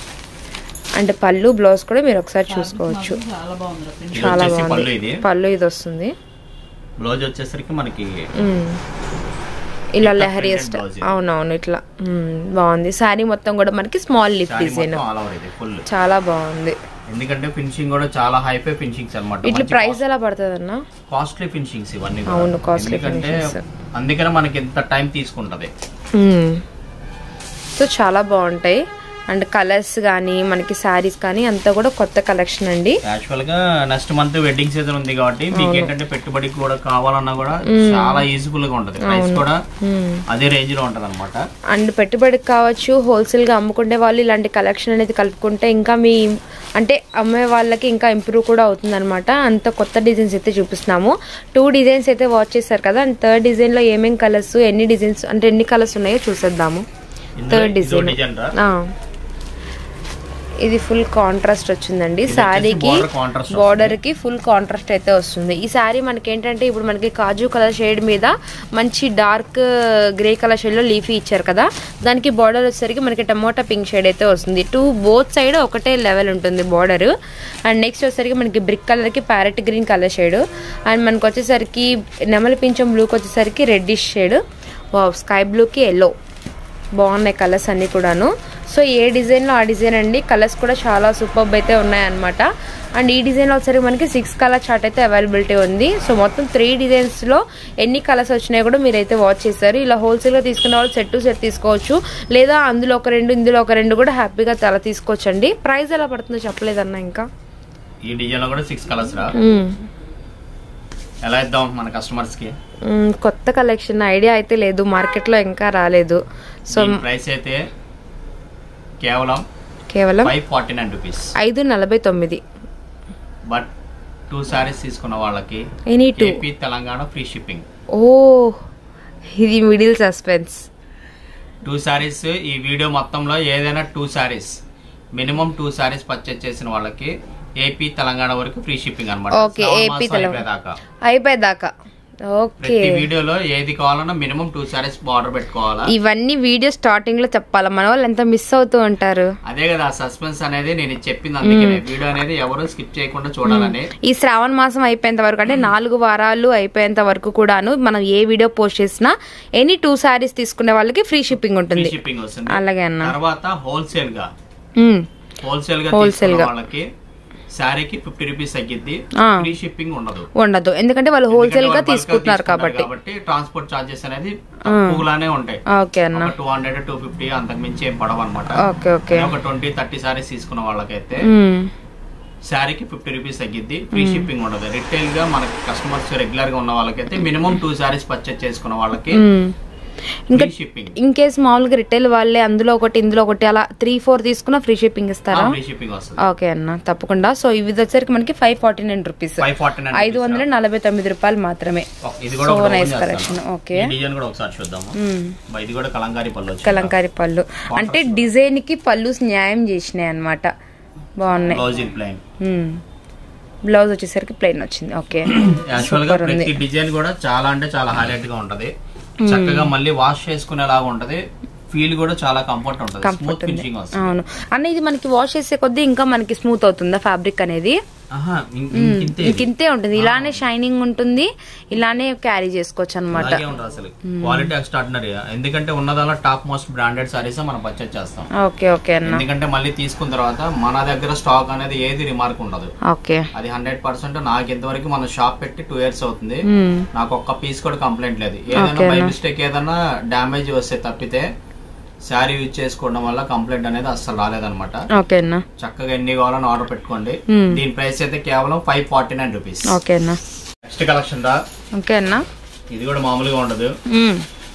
Speaker 3: అంటే పళ్ళు బ్లౌజ్ కూడా మీరు ఒకసారి చూసుకోవచ్చు
Speaker 2: ఇది
Speaker 3: చాలా
Speaker 2: వచ్చేసి పళ్ళు
Speaker 3: బాగుంది
Speaker 2: ఇది
Speaker 3: పళ్ళు ఇది వస్తుంది
Speaker 2: బ్లౌజ్ వచ్చేసరికి మనకి
Speaker 3: మ్మ్. ఇలా
Speaker 2: ఇట్లా
Speaker 3: లెహరీ
Speaker 2: printed
Speaker 3: స్టైల్
Speaker 2: blouse ఇది.
Speaker 3: అవునవును ఇట్లా మ్మ్. బాగుంది శారీ మొత్తం కూడా మనకి స్మాల్ లిప్
Speaker 2: శారీ
Speaker 3: డిజైన్
Speaker 2: మొత్తం ఆల్ ఓవర్ ఇది ఫుల్
Speaker 3: చాలా బాగుంది
Speaker 2: ఎందుకంటే ఫినిషింగ్ కూడా చాలా హైఫై ఫినిషింగ్స్
Speaker 3: ఇట్లా
Speaker 2: అనమాట
Speaker 3: ప్రైస్ ఎలా పడుతుంది అన్న
Speaker 2: కాస్ట్లీ ఫినిషింగ్స్ ఇవన్నీ కూడా.
Speaker 3: అవును, costly
Speaker 2: ఎందుకంటే
Speaker 3: finishings.
Speaker 2: అందుకనే మనకి ఎంత టైం తీసుకుంటది
Speaker 3: మ్మ్. సో చాలా బాగుంటాయి అండ్ కలర్స్ కానీ మనకి శారీస్ కానీ అంతా కూడా కొత్త కలెక్షన్ అండి
Speaker 2: యాక్చువల్ గా నెక్స్ట్ మంత్ వెడ్డింగ్ సీజన్ ఉంది కాబట్టి మీకు ఏంటంటే పెట్టుబడికి కూడా కావాలన్నా కూడా చాలా ఈజీఫుల్ గా ఉంటది ప్రైస్ కూడా
Speaker 3: మ్మ్.
Speaker 2: అదే రేంజ్ లో ఉంటది అనమాట
Speaker 3: అండ్ పెట్టుబడికి కావచ్చు హోల్సేల్ గా అమ్ముకునే వాళ్ళు ఇలాంటి కలెక్షన్ అనేది కలుపుకుంటే ఇంకా మీ అంటే అమ్మే వాళ్ళకి ఇంకా ఇంప్రూవ్ కూడా అవుతుంది అనమాట అంత కొత్త డిజైన్స్ అయితే చూపిస్తున్నాము టూ డిజైన్స్ అయితే వాచ్ చేశారు కదా అండ్ థర్డ్ డిజైన్ లో ఏమేం కలర్స్ ఎన్ని డిజైన్స్ అంటే ఎన్ని కలర్స్ ఉన్నాయో చూసేద్దాము థర్డ్ డిజైన్
Speaker 2: డిజైన్ రా
Speaker 3: ఆ. ఇది ఫుల్ కాంట్రాస్ట్ వచ్చిందండి
Speaker 2: ఇది వచ్చేసి
Speaker 3: శారీకి
Speaker 2: border contrast
Speaker 3: బార్డర్ కి ఫుల్ కాంట్రాస్ట్ అయితే వస్తుంది ఈ శారీ మనకి ఏంటంటే ఇప్పుడు మనకి కాజు కలర్ షేడ్ మీద మంచి డార్క్ గ్రే కలర్ షేడ్ లో లీఫీ ఇచ్చారు కదా దానికి బార్డర్ వచ్చేసరికి మనకి టమోటా పింక్ షేడ్ అయితే వస్తుంది టూ బోత్ సైడ్ ఒకటే లెవెల్ ఉంటుంది బార్డర్ అండ్ నెక్స్ట్ వచ్చేసరికి మనకి బ్రిక్ కలర్ కి parrot green colour shade and మనకి వచ్చేసరికి నెమలి పింఛం బ్లూకి వచ్చేసరికి రెడ్డిష్ షేడ్ స్కై బ్లూకి ఎల్లో బాగున్నాయి కలర్స్ అన్ని కూడాను సో ఏ డిజైన్లో ఆ డిజైన్ అండి కలర్స్ కూడా చాలా సూపర్ అయితే ఉన్నాయన్నమాట అండ్ ఈ డిజైన్లో వచ్చేసరికి మనకి సిక్స్ కలర్ చార్ట్ అయితే అవైలబిలిటీ ఉంది సో మొత్తం త్రీ డిజైన్స్లో ఎన్ని కలర్స్ వచ్చినాయో కూడా మీరైతే వాచ్ చేశారు ఇలా హోల్సేల్గా తీసుకునే వాళ్ళు సెట్ టు సెట్ తీసుకోవచ్చు లేదా అందులో ఒక రెండు ఇందులో ఒక రెండు కూడా హ్యాపీగా తల తీసుకోవచ్చు అండి ప్రైస్ ఎలా పడుతుందో చెప్పలేదన్న ఇంకా
Speaker 2: ఈ డిజైన్ లో కూడా సిక్స్ కలర్స్ రా ఎలా ఇద్దాం మన కస్టమర్స్ కి
Speaker 3: మ్మ్, కొత్త కలెక్షన్ ఐడియా అయితే లేదు మార్కెట్లో ఇంకా రాలేదు సో
Speaker 2: దీని ప్రైస్ అయితే కేవలం
Speaker 3: కేవలం
Speaker 2: ఫైవ్ ఫార్టీ నైన్ రూపీస్
Speaker 3: ఐదు నలభై తొమ్మిది
Speaker 2: బట్ టూ సారీస్ తీసుకున్న వాళ్ళకి
Speaker 3: any two
Speaker 2: AP Telangana free shipping
Speaker 3: ఓ ఇది మిడిల్ సస్పెన్స్
Speaker 2: టూ సారీస్ ఈ వీడియో మొత్తంలో ఏదైనా two sarees minimum two sarees purchase చేసిన వాళ్ళకి ఏపీ తెలంగాణ వరకు ఫ్రీ షిప్పింగ్ అనమాట
Speaker 3: ఓకే ఏపీ తెలంగాణ
Speaker 2: దాకా
Speaker 3: అయిపోయేదాకా ఓకే
Speaker 2: ప్రతి వీడియోలో ఏది కావాలన్నా మినిమం టూ సారీస్ బార్డర్ పెట్టుకోవాలా
Speaker 3: ఇవన్నీ వీడియో స్టార్టింగ్ లో చెప్పాలా మన వాళ్ళు ఎంత మిస్ అవుతూ ఉంటారు
Speaker 2: అదే కదా సస్పెన్స్ అనేది నేను ఇది చెప్పింది అందుకే వీడియో అనేది ఎవరు స్కిప్ చేయకుండా చూడాలని
Speaker 3: ఈ శ్రావణ మాసం అయిపోయేంత వరకు అంటే నాలుగు వారాలు అయిపోయేంత వరకు కూడాను మనం ఏ వీడియో పోస్ట్ చేసినా ఎనీ టూ సారీస్ తీసుకునే వాళ్ళకి ఫ్రీ షిప్పింగ్
Speaker 2: ఫ్రీ
Speaker 3: ఉంటుంది
Speaker 2: షిప్పింగ్ వస్తుంది
Speaker 3: అలాగే అన్న
Speaker 2: తర్వాత హోల్సేల్ గా
Speaker 3: మ్మ్.
Speaker 2: హోల్సేల్ గా
Speaker 3: Wholesale
Speaker 2: తీసుకున్న
Speaker 3: గా.
Speaker 2: వాళ్ళకి శారీకి ఫిఫ్టీ రూపీస్ తగ్గిద్ది
Speaker 3: ఆ.
Speaker 2: ఫ్రీ షిప్పింగ్ ఉండదు
Speaker 3: ఉండదు ఎందుకంటే వాళ్ళు హోల్సేల్ గా
Speaker 2: ఎందుకంటే వాళ్ళు
Speaker 3: తీసుకుంటున్నారు
Speaker 2: bulk గా
Speaker 3: కాబట్టి
Speaker 2: కాబట్టి ట్రాన్స్పోర్ట్ చార్జెస్ అనేది తక్కువగానే ఉంటాయి
Speaker 3: ఓకే అన్న
Speaker 2: టూ హండ్రెడ్ టూ ఫిఫ్టీ అంతకు మించి ఏం పడవు అనమాట
Speaker 3: ఓకే ఓకే
Speaker 2: ఒక ట్వంటీ థర్టీ సారీస్ తీసుకున్న వాళ్ళకైతే
Speaker 3: మ్మ్.
Speaker 2: శారీకి ఫిఫ్టీ రూపీస్ తగ్గిద్ది ఫ్రీ షిప్పింగ్ ఉండదు రిటైల్ గా మనకి కస్టమర్స్ రెగ్యులర్ గా ఉన్న వాళ్ళకైతే మినిమం టూ సారీస్ పర్చేజ్ చేసుకున్న వాళ్ళకి
Speaker 3: మ్మ్. ఇంకా
Speaker 2: ఫ్రీ షిప్పింగ్
Speaker 3: ఇన్ కేస్ మామూలుగా రిటైల్ వాళ్ళే అందులో ఒకటి ఇందులో ఒకటి అలా త్రీ ఫోర్ తీసుకున్నా ఫ్రీ షిప్పింగ్ ఇస్తారా
Speaker 2: ఫ్రీ షిప్పింగ్ వస్తుంది
Speaker 3: ఓకే అన్న తప్పకుండా సో ఇవి వచ్చరికి మనకి five forty nine rupees
Speaker 2: five forty nine
Speaker 3: ఐదు వందల నలభై తొమ్మిది రూపాయలు మాత్రమే
Speaker 2: ఇది కూడా
Speaker 3: సో
Speaker 2: ఒకటి
Speaker 3: నైస్
Speaker 2: open
Speaker 3: కలెక్షన్
Speaker 2: చేస్తాను.
Speaker 3: ఓకే
Speaker 2: ఈ డిజైన్ కూడా ఒకసారి చూద్దాము బా, ఇది కూడా కలంకారీ పళ్ళు వచ్చింది
Speaker 3: కలంకారీ పళ్ళు అంటే డిజైన్ కి పళ్ళు న్యాయం చేసినాయి అన్నమాట బాగున్నాయి
Speaker 2: బ్లౌజ్ ఇన్ ప్లైన్
Speaker 3: బ్లౌజ్ వచ్చేసరికి ప్లెయిన్ వచ్చింది ఓకే
Speaker 2: యాక్చువల్ గా ప్రతి డిజైన్ కూడా చాలా అంటే చాలా హైలైట్ గా ఉంటది చక్కగా మళ్ళీ వాష్ చేసుకునేలాగా ఉంటది ఫీల్ కూడా చాలా కంఫర్ట్ ఉంటది స్మూత్ ఫినిషింగ్ వస్తుంది
Speaker 3: అవును అన్న ఇది మనకి వాష్ చేసే కొద్దీ ఇంకా మనకి స్మూత్ అవుతుందా ఫ్యాబ్రిక్ అనేది
Speaker 2: ఆహా, ఇం- ఇం- ఇంతే ఇది.
Speaker 3: ఇంకింతే ఉంటుంది ఇలానే షైనింగ్ ఉంటుంది ఇలానే క్యారీ చేసుకోవచ్చు అనమాట
Speaker 2: అలాగే ఉంటుంది అసలు క్వాలిటీ ఎక్స్ట్రాడినరీ ఎందుకంటే ఉన్నదల్లా టాప్ మోస్ట్ బ్రాండెడ్ సారీస్ మనం పర్చేజ్ చేస్తాం
Speaker 3: ఓకే ఓకే అన్న
Speaker 2: ఎందుకంటే మళ్ళీ తీసుకున్న తర్వాత మన దగ్గర స్టాక్ అనేది ఏది రిమార్క్ ఉండదు
Speaker 3: ఓకే
Speaker 2: అది హండ్రెడ్ పర్సెంట్ నాకు ఇంతవరకు మన షాప్ పెట్టి టూ ఇయర్స్ అవుతుంది
Speaker 3: మ్మ్.
Speaker 2: నాకు ఒక్క పీస్ కూడా కంప్లైంట్ లేదు ఏదైనా బై మిస్టేక్ ఏదైనా డ్యామేజ్ వస్తే తప్పితే శారీ యూజ్ చేసుకోవడం వల్ల కంప్లైంట్ అనేది అస్సలు రాలేదన్నమాట
Speaker 3: ఓకే అన్న
Speaker 2: చక్కగా ఎన్ని కావాలని ఆర్డర్ పెట్టుకోండి
Speaker 3: మ్మ్.
Speaker 2: దీని ప్రైస్ అయితే కేవలం five forty nine rupees
Speaker 3: okay అన్న
Speaker 2: నెక్స్ట్ కలెక్షన్ రా
Speaker 3: ఓకే అన్న
Speaker 2: ఇది కూడా మామూలుగా ఉండదు
Speaker 3: మ్మ్.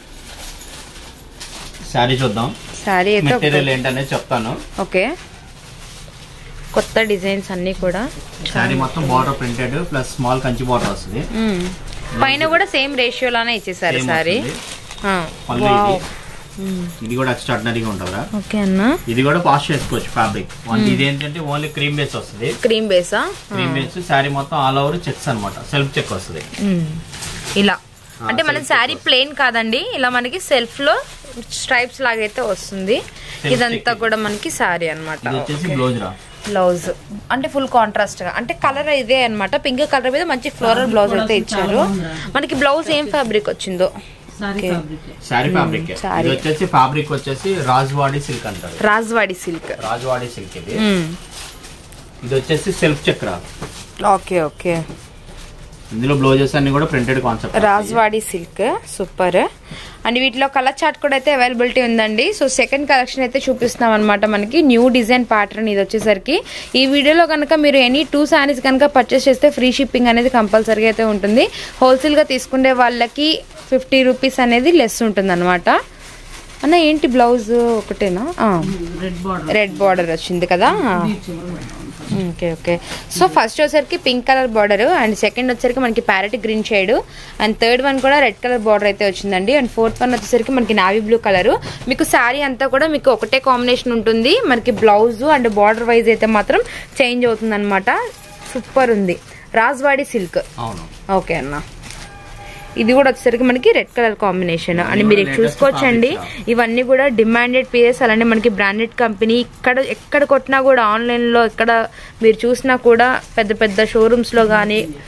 Speaker 2: శారీ చూద్దాం
Speaker 3: శారీ అయితే ఒక-
Speaker 2: మెటీరియల్ ఏంటనేది చెప్తాను
Speaker 3: ఓకే కొత్త డిజైన్స్ అన్ని కూడా
Speaker 2: శారీ మొత్తం border printed plus small Kanchi border వస్తుంది
Speaker 3: మ్మ్. పైన కూడా సేమ్ రేషియోలానే ఇచ్చేసారు
Speaker 2: Same
Speaker 3: సారీ
Speaker 2: వస్తుంది. పళ్ళు ఇది ఇది కూడా ఎక్స్ట్రాడినరీగా ఉంటుందా
Speaker 3: ఓకే అన్న
Speaker 2: ఇది కూడా వాష్ చేసుకోవచ్చు ఫ్యాబ్రిక్ ఇది ఏంటంటే ఓన్లీ క్రీమ్ బేస్ వస్తుంది
Speaker 3: క్రీమ్ బేసా
Speaker 2: క్రీమ్ బేస్ శారీ మొత్తం ఆల్ ఓవర్ చెక్స్ అన్నమాట సెల్ఫ్ చెక్ వస్తుంది
Speaker 3: ఇలా అంటే మన శారీ ప్లెయిన్ కాదండి ఇలా మనకి సెల్ఫ్ లో స్ట్రైప్స్ లాగైతే వస్తుంది ఇదంతా కూడా మనకి శారీ అన్నమాట
Speaker 2: ఇది వచ్చేసి బ్లౌజ్ రా
Speaker 3: బ్లౌజ్ అంటే ఫుల్ కాంట్రాస్ట్ గా అంటే కలర్ ఇదే అన్నమాట పింక్ కలర్ మీద మంచి ఫ్లోరల్ బ్లౌజ్ అయితే ఇచ్చారు మనకి బ్లౌజ్ ఏం ఫ్యాబ్రిక్ వచ్చిందో ఓకే.
Speaker 2: Sari fabric
Speaker 3: Saree.
Speaker 2: ఇది వచ్చేసి ఫ్యాబ్రిక్ వచ్చేసి రాజ్వాడి సిల్క్ అంటారు
Speaker 3: రాజ్వాడి సిల్క్
Speaker 2: రాజ్వాడి సిల్క్ ఇది ఇది వచ్చేసి సెల్ఫ్ చెక్ రా
Speaker 3: ఓకే ఓకే
Speaker 2: ఇందులో బ్లౌజెస్ అన్ని కూడా printed concept
Speaker 3: Rajwadi silk super and వీటిలో కలర్ చార్ట్ కూడా అయితే అవైలబిలిటీ ఉందండి సో సెకండ్ కలెక్షన్ అయితే చూపిస్తున్నాం అనమాట మనకి న్యూ డిజైన్ ప్యాటర్న్ ఇది వచ్చేసరికి ఈ వీడియోలో కనుక మీరు ఎనీ టూ శారీస్ కనుక పర్చేస్ చేస్తే ఫ్రీ షిప్పింగ్ అనేది కంపల్సరీగా అయితే ఉంటుంది హోల్సేల్గా తీసుకునే వాళ్ళకి ఫిఫ్టీ రూపీస్ అనేది లెస్ ఉంటుంది అనమాట అన్న ఏంటి బ్లౌజ్ ఒకటేనా రెడ్ బార్డర్ వచ్చింది కదా ఓకే ఓకే సో ఫస్ట్ వచ్చేసరికి pink colour border and second వచ్చేసరికి మనకి parrot green shade and third one కూడా రెడ్ కలర్ బార్డర్ అయితే వచ్చిందండి అండ్ ఫోర్త్ వన్ వచ్చేసరికి మనకి నావీ బ్లూ కలర్ మీకు శారీ అంతా కూడా మీకు ఒకటే కాంబినేషన్ ఉంటుంది మనకి బ్లౌజ్ అండ్ బార్డర్ వైజ్ అయితే మాత్రం చేంజ్ అవుతుంది అనమాట సూపర్ ఉంది రాజ్వాడి సిల్క్
Speaker 2: అవును
Speaker 3: ఓకే అన్న ఇది కూడా వచ్చేసరికి మనకి రెడ్ కలర్ కాంబినేషన్ అని మీరు
Speaker 2: latest
Speaker 3: చూసుకోవచ్చండి
Speaker 2: fabrics
Speaker 3: ఇవన్నీ కూడా డిమాండెడ్ పీసెస్ అలానే మనకి బ్రాండెడ్ కంపెనీ ఇక్కడ ఎక్కడ కొట్టినా కూడా ఆన్లైన్ లో ఎక్కడ మీరు చూసినా కూడా పెద్ద పెద్ద షోరూమ్స్ లో కానీ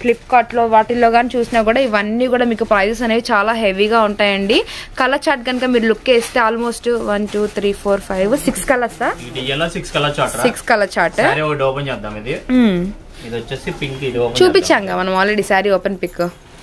Speaker 3: ఫ్లిప్కార్ట్లో వాటిల్లో కానీ చూసినా కూడా ఇవన్నీ కూడా మీకు ప్రైజెస్ అనేవి చాలా హెవీగా ఉంటాయండి కలర్ చార్ట్ కనుక మీరు లుక్ వేస్తే almost one two three four five six కలర్సా
Speaker 2: ఈ డిజైన్ లో six colour chart
Speaker 3: six colour chart
Speaker 2: saree ఒకటి ఓపెన్ చేద్దాం ఇది ఇది వచ్చేసి పింక్ ఇది ఓపెన్
Speaker 3: చూపించాం కదా మనం ఆల్రెడీ శారీ ఓపెన్ పిక్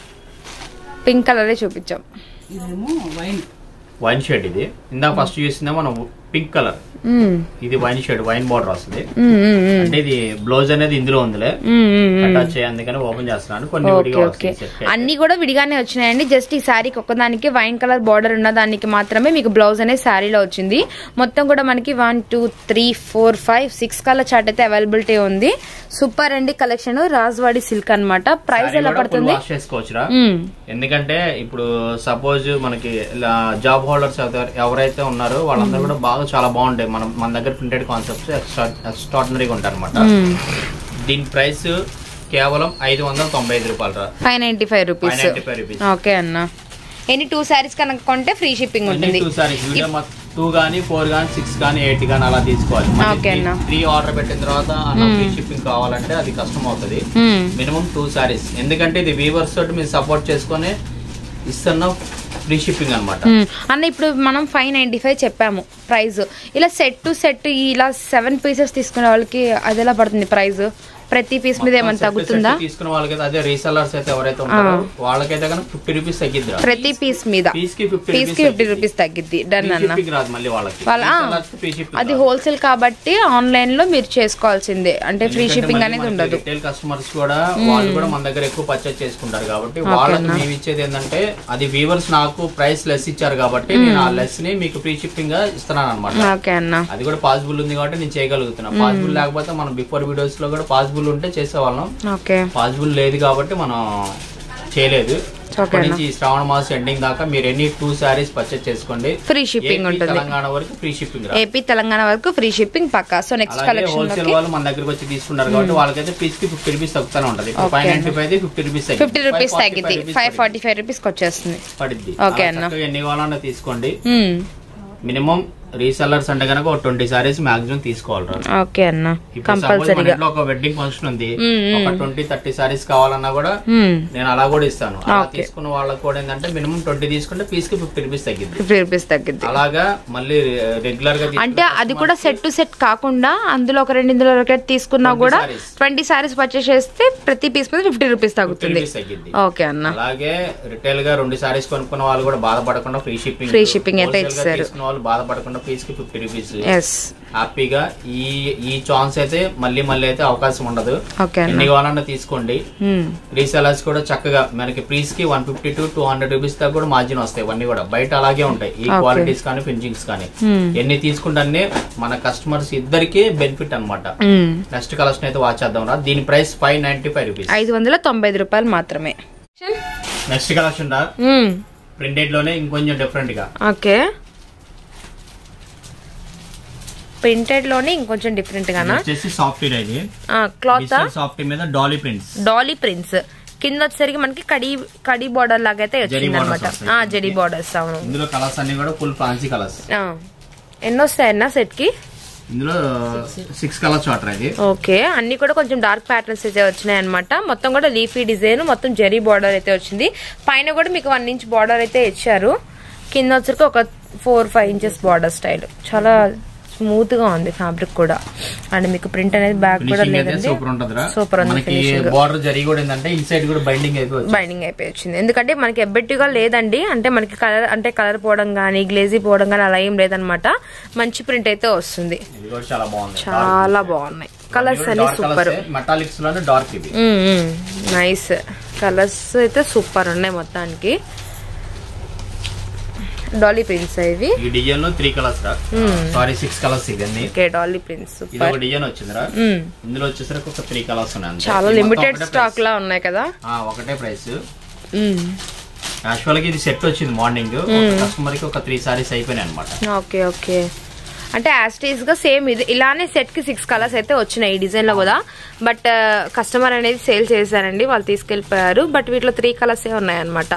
Speaker 3: పింక్ కలరే చూపించాం
Speaker 1: ఇదేమో వైన్
Speaker 2: వైన్ షేడ్ ఇది ఇందాక ఫస్ట్ చూసిందే మనం పింక్ కలర్
Speaker 3: మ్మ్.
Speaker 2: ఇది వైన్ షేడ్ వైన్ బార్డర్ వస్తుంది
Speaker 3: మ్మ్, మ్మ్, మ్మ్.
Speaker 2: అంటే ఇది బ్లౌజ్ అనేది ఇందులో ఉందిలే
Speaker 3: మ్మ్, మ్మ్, మ్మ్.
Speaker 2: అటాచ్ చేయ అందుకని ఓపెన్ చేస్తున్నాను కొన్ని
Speaker 3: ఓకే
Speaker 2: విడిగా
Speaker 3: ఓకే
Speaker 2: వస్తాయి set అయితే.
Speaker 3: అన్ని కూడా విడిగానే వచ్చినాయండి జస్ట్ ఈ శారీకి ఒక్కదానికి వైన్ కలర్ బార్డర్ ఉన్న దానికి మాత్రమే మీకు బ్లౌజ్ అనేది శారీలో వచ్చింది మొత్తం కూడా మనకి one two three four five six colour chart అయితే అవైలబిలిటీ ఉంది సూపర్ అండి కలెక్షన్ రాజ్వాడి సిల్క్ అన్నమాట ప్రైస్
Speaker 2: Saree
Speaker 3: ఎలా
Speaker 2: కూడా full
Speaker 3: పడుతుంది
Speaker 2: wash చేసుకోవచ్చురా
Speaker 3: మ్మ్.
Speaker 2: ఎందుకంటే ఇప్పుడు సపోజ్ మనకి జాబ్ హోల్డర్స్ ఎవరైతే ఉన్నారో వాళ్ళందరూ కూడా బాగా చాలా బాగుంటాయి మనం మన దగ్గర ప్రింటెడ్ కాన్సెప్ట్స్ ఎక్స్ట్రాడినరీగా ఉంటాయి అనమాట
Speaker 3: మ్మ్.
Speaker 2: దీని ప్రైస్ కేవలం ఐదు వందల తొంభై ఐదు రూపాయలు రా
Speaker 3: five ninety five rupees
Speaker 2: five ninety five rupees
Speaker 3: okay అన్న ఎన్ని టూ శారీస్ కనుక కొంటే ఫ్రీ షిప్పింగ్ ఉంటుంది
Speaker 2: టూ సారీస్ వీడియో టూ గానీ ఫోర్ గానీ సిక్స్ గానీ ఎయిట్ గానీ అలా తీసుకోవాలి
Speaker 3: Okay అన్న.
Speaker 2: త్రీ ఆర్డర్ పెట్టిన తర్వాత అన్న ఫ్రీ షిప్పింగ్ కావాలంటే అది కష్టం అవుతుంది
Speaker 3: మ్మ్.
Speaker 2: మినిమం టూ సారీస్ ఎందుకంటే ఇది వీవర్స్ తోటి మీరు సపోర్ట్ చేసుకొని ఇస్తున్న ఫ్రీ షిప్పింగ్ అనమాట
Speaker 3: మ్మ్. అన్న ఇప్పుడు మనం ఫైవ్ నైన్టీ ఫైవ్ చెప్పాము ప్రైస్ ఇలా సెట్ టు సెట్ ఇలా సెవెన్ పీసెస్ తీసుకునే వాళ్ళకి అది ఎలా పడుతుంది ప్రైస్ ప్రతి పీస్ మీద ఏమైనా తగ్గుతుందా
Speaker 2: తీసుకున్న వాళ్ళకైతే అదే రీసెల్లర్స్ అయితే ఎవరైతే ఉంటారో వాళ్ళకైతే కనుక ఫిఫ్టీ రూపీస్ తగ్గిద్ది
Speaker 3: ప్రతి పీస్ మీద
Speaker 2: పీస్ కి ఫిఫ్టీ
Speaker 3: పీస్ కి ఫిఫ్టీ రూపీస్ తగ్గిద్ది డన్ అన్న
Speaker 2: షిప్పింగ్ రాదు మళ్ళీ వాళ్ళకి
Speaker 3: వాళ్ళ ఆ,
Speaker 2: ఫ్రీ షిప్పింగ్
Speaker 3: అది హోల్సేల్ కాబట్టి ఆన్లైన్ లో మీరు చేసుకోవాల్సిందే అంటే ఫ్రీ షిప్పింగ్ అనేది ఉండదు
Speaker 2: రిటైల్ కస్టమర్స్ కూడా వాళ్ళు కూడా మన దగ్గర ఎక్కువ పర్చేస్ చేసుకుంటారు కాబట్టి వాళ్ళకి మేము ఇచ్చేది ఏంటంటే అది వీవర్స్ నాకు ప్రైస్ లెస్ ఇచ్చారు కాబట్టి నేను ఆ లెస్ ని మీకు ఫ్రీ షిప్పింగ్ గా ఇస్తున్నాను అనమాట
Speaker 3: ఓకే అన్న
Speaker 2: అది కూడా పాసిబుల్ ఉంది కాబట్టి నేను చేయగలుగుతున్నా పాసిబుల్ లేకపోతే మనం బిఫోర్ వీడియోస్ లో కూడా పాసిబుల్ ఉంటే చేసేవాళ్ళం
Speaker 3: ఓకే
Speaker 2: పాసిబుల్ లేదు కాబట్టి మనం చేయలేదు
Speaker 3: Okay
Speaker 2: అప్పటి నుంచి ఈ శ్రావణ మాసం ఎండింగ్ దాకా మీరు ఎన్ని టూ శారీస్ పర్చేస్ చేసుకోండి
Speaker 3: ఫ్రీ షిప్పింగ్
Speaker 2: ఏపీ,
Speaker 3: ఉంటుంది
Speaker 2: తెలంగాణ వరకు ఫ్రీ షిప్పింగ్ రా
Speaker 3: ఏపీ తెలంగాణ వరకు ఫ్రీ షిప్పింగ్ పక్కా సో నెక్స్ట్
Speaker 2: అలాగే
Speaker 3: కలెక్షన్
Speaker 2: హోల్సేల్
Speaker 3: లోకి
Speaker 2: వాళ్ళు మన దగ్గరకు వచ్చి తీసుకున్నారు కాబట్టి వాళ్ళకైతే పీస్ కి ఫిఫ్టీ రూపీస్ తగ్గుతానే ఉంటది
Speaker 3: Okay.
Speaker 2: Five ninety five fifty rupees
Speaker 3: fifty rupees తగ్గిద్ది ఫైవ్ ఫార్టీ ఫైవ్ రూపీస్ వచ్చేస్తుంది
Speaker 2: పడుద్ది
Speaker 3: Okay
Speaker 2: అలా
Speaker 3: అన్న.
Speaker 2: చక్కగా ఎన్ని కావాలన్నా తీసుకోండి
Speaker 3: మ్మ్.
Speaker 2: మినిమం రీసెల్లర్స్ అంటే కనుక ఒక ట్వంటీ సారీస్ మాక్సిమం తీసుకోవాలి రా.
Speaker 3: ఓకే అన్న
Speaker 2: ఇప్పుడు suppose మన
Speaker 3: కంపల్సరీగా
Speaker 2: ఇంట్లో ఒక వెడ్డింగ్ ఫంక్షన్ ఉంది
Speaker 3: మ్మ్,
Speaker 2: ఒక ట్వంటీ థర్టీ సారీస్ కావాలన్నా కూడా
Speaker 3: మ్మ్.
Speaker 2: నేను అలా కూడా ఇస్తాను అలా
Speaker 3: Okay.
Speaker 2: తీసుకున్న వాళ్ళకి కూడా ఏంటంటే మినిమం ట్వంటీ తీసుకుంటే పీస్ కి ఫిఫ్టీ రూపీస్ తగ్గింది
Speaker 3: ఫిఫ్టీ రూపీస్ తగ్గిద్ది
Speaker 2: అలాగా మళ్ళీ రెగ్యులర్ గా తీసుకునే
Speaker 3: అంటే అది కూడా సెట్ టు సెట్ కాకుండా అందులో ఒక రెండు ఇందులో ఒక తీసుకున్నా
Speaker 2: 20
Speaker 3: కూడా
Speaker 2: sarees.
Speaker 3: ట్వంటీ సారీస్ పర్చేస్ చేస్తే ప్రతి పీస్ మీద ఫిఫ్టీ రూపీస్
Speaker 2: 50
Speaker 3: తగ్గుతుంది
Speaker 2: రూపీస్ తగ్గింది
Speaker 3: ఓకే అన్న
Speaker 2: అలాగే రిటైల్ గా రెండు సారీస్ కొనుక్కున్న వాళ్ళు కూడా బాధపడకుండా ఫ్రీ షిప్పింగ్
Speaker 3: Free shipping అయితే ఇచ్చారు.
Speaker 2: తీసుకున్న వాళ్ళు బాధపడకుండా పీస్ కి ఫిఫ్టీ రూపీస్
Speaker 3: ఎస్
Speaker 2: హ్యాపీగా ఈ ఈ ఛాన్స్ అయితే మళ్ళీ మళ్ళీ అయితే అవకాశం ఉండదు
Speaker 3: ఓకే అన్న
Speaker 2: ఎన్ని కావాలన్నా తీసుకోండి
Speaker 3: మ్మ్.
Speaker 2: రీసెలర్స్ కూడా చక్కగా మనకి ప్రీస్ కి one fifty to two hundred rupees దాకా కూడా మార్జిన్ వస్తాయి ఇవన్నీ కూడా బయట అలాగే ఉంటాయి ఈ
Speaker 3: Okay.
Speaker 2: క్వాలిటీస్ కానీ ఫినిషింగ్స్ కానీ
Speaker 3: మ్మ్.
Speaker 2: ఎన్ని తీసుకుంటే మన కస్టమర్స్ ఇద్దరికి బెనిఫిట్ అన్నమాట
Speaker 3: మ్మ్.
Speaker 2: నెక్స్ట్ కలెక్షన్ అయితే వాచ్ చేద్దాం రా దీని price five ninety five rupees
Speaker 3: ఐదు వందల తొంభై ఐదు రూపాయలు మాత్రమే
Speaker 2: నెక్స్ట్ కలెక్షన్ రా
Speaker 3: మ్మ్.
Speaker 2: ప్రింటెడ్ లోనే ఇంకొంచెం డిఫరెంట్ గా
Speaker 3: ఓకే ప్రింటెడ్ లోనే ఇంకొంచెం డిఫరెంట్ గానా
Speaker 2: వచ్చేసి సాఫ్ట్వేర్ ఇది
Speaker 3: క్లాత్
Speaker 2: సాఫ్ట్వేర్ మీద డాలీ ప్రింట్స్
Speaker 3: డాలీ ప్రింట్స్ కింద వచ్చేసరికి మనకి కడి కడి బార్డర్ లాగా అయితే వచ్చింది
Speaker 2: borders
Speaker 3: అనమాట
Speaker 2: వస్తాయి.
Speaker 3: జడి బార్డర్స్ అవును
Speaker 2: ఇందులో కలర్స్ అన్ని కూడా ఫుల్ ఫ్యాన్సీ కలర్స్
Speaker 3: ఆ. ఎన్ని వస్తాయన్న సెట్ కి
Speaker 2: ఇందులో సిక్స్ కలర్స్ వాటర్ ఇది
Speaker 3: ఓకే అన్ని కూడా కొంచెం డార్క్ ప్యాటర్న్స్ అయితే వచ్చినాయి అనమాట మొత్తం కూడా లీఫీ డిజైన్ మొత్తం జెరీ బార్డర్ అయితే వచ్చింది పైన కూడా మీకు వన్ ఇంచ్ బార్డర్ అయితే ఇచ్చారు కింద వచ్చరికి ఒక four five inches border style చాలా స్మూత్ గా ఉంది ఫ్యాబ్రిక్ కూడా అండ్ మీకు ప్రింట్ అనేది బ్యాక్ కూడా
Speaker 2: ఫినిషింగ్ అయితే
Speaker 3: లేదండి
Speaker 2: సూపర్ ఉంటది
Speaker 3: Super ఉంది
Speaker 2: మనకి
Speaker 3: finishing.
Speaker 2: బార్డర్ జరిగి కూడా ఏంటంటే ఇన్సైడ్ కూడా బైండింగ్ అయిపోవచ్చు
Speaker 3: బైండింగ్ అయిపోయి వచ్చింది ఎందుకంటే మనకి ఎబ్బెట్టుగా లేదండి అంటే మనకి కలర్ అంటే కలర్ పోవడం కానీ గ్లేజీ పోవడం కానీ అలా ఏం లేదన్నమాట మంచి ప్రింట్ అయితే వస్తుంది
Speaker 2: ఇది కూడా చాలా బాగుంది
Speaker 3: చాలా బాగున్నాయి కలర్స్ అన్ని సూపర్
Speaker 2: మెటాలిక్స్ లోనే డార్క్ ఇవి
Speaker 3: నైస్ కలర్స్ అయితే సూపర్ ఉన్నాయి మొత్తానికి డాలీ ప్రింట్స్ ఇవి
Speaker 2: ఈ డిజైన్ లో త్రీ కలర్స్ రా సారీ సిక్స్ కలర్స్ ఇవన్నీ
Speaker 3: ఓకే డాలీ ప్రింట్స్
Speaker 2: ఇది
Speaker 3: సూపర్
Speaker 2: ఒక డిజైన్ వచ్చిందిరా ఇందులో వచ్చేసరికి ఒక త్రీ కలర్స్ ఉన్నాయి అంతే.
Speaker 3: చాలా
Speaker 2: ఇది మొత్తం
Speaker 3: లిమిటెడ్
Speaker 2: ఒకటే
Speaker 3: స్టాక్
Speaker 2: price.
Speaker 3: లా ఉన్నాయి కదా
Speaker 2: ఆ, ఒకటే ప్రైస్
Speaker 3: మ్మ్.
Speaker 2: యాక్చువల్ గా ఇది సెట్ వచ్చింది మార్నింగ్ కస్టమర్ కి ఒక త్రీ సారీస్ అయిపోయినాయి అనమాట
Speaker 3: ఓకే ఓకే అంటే యాస్టీస్ గా సేమ్ ఇది ఇలానే సెట్ కి సిక్స్ కలర్స్ అయితే వచ్చినాయి ఈ డిజైన్ లో కూడా బట్ కస్టమర్ అనేది సేల్ చేశారండి వాళ్ళు తీసుకెళ్లిపోయారు బట్ వీటిలో త్రీ కలర్స్ ఏ ఉన్నాయి అనమాట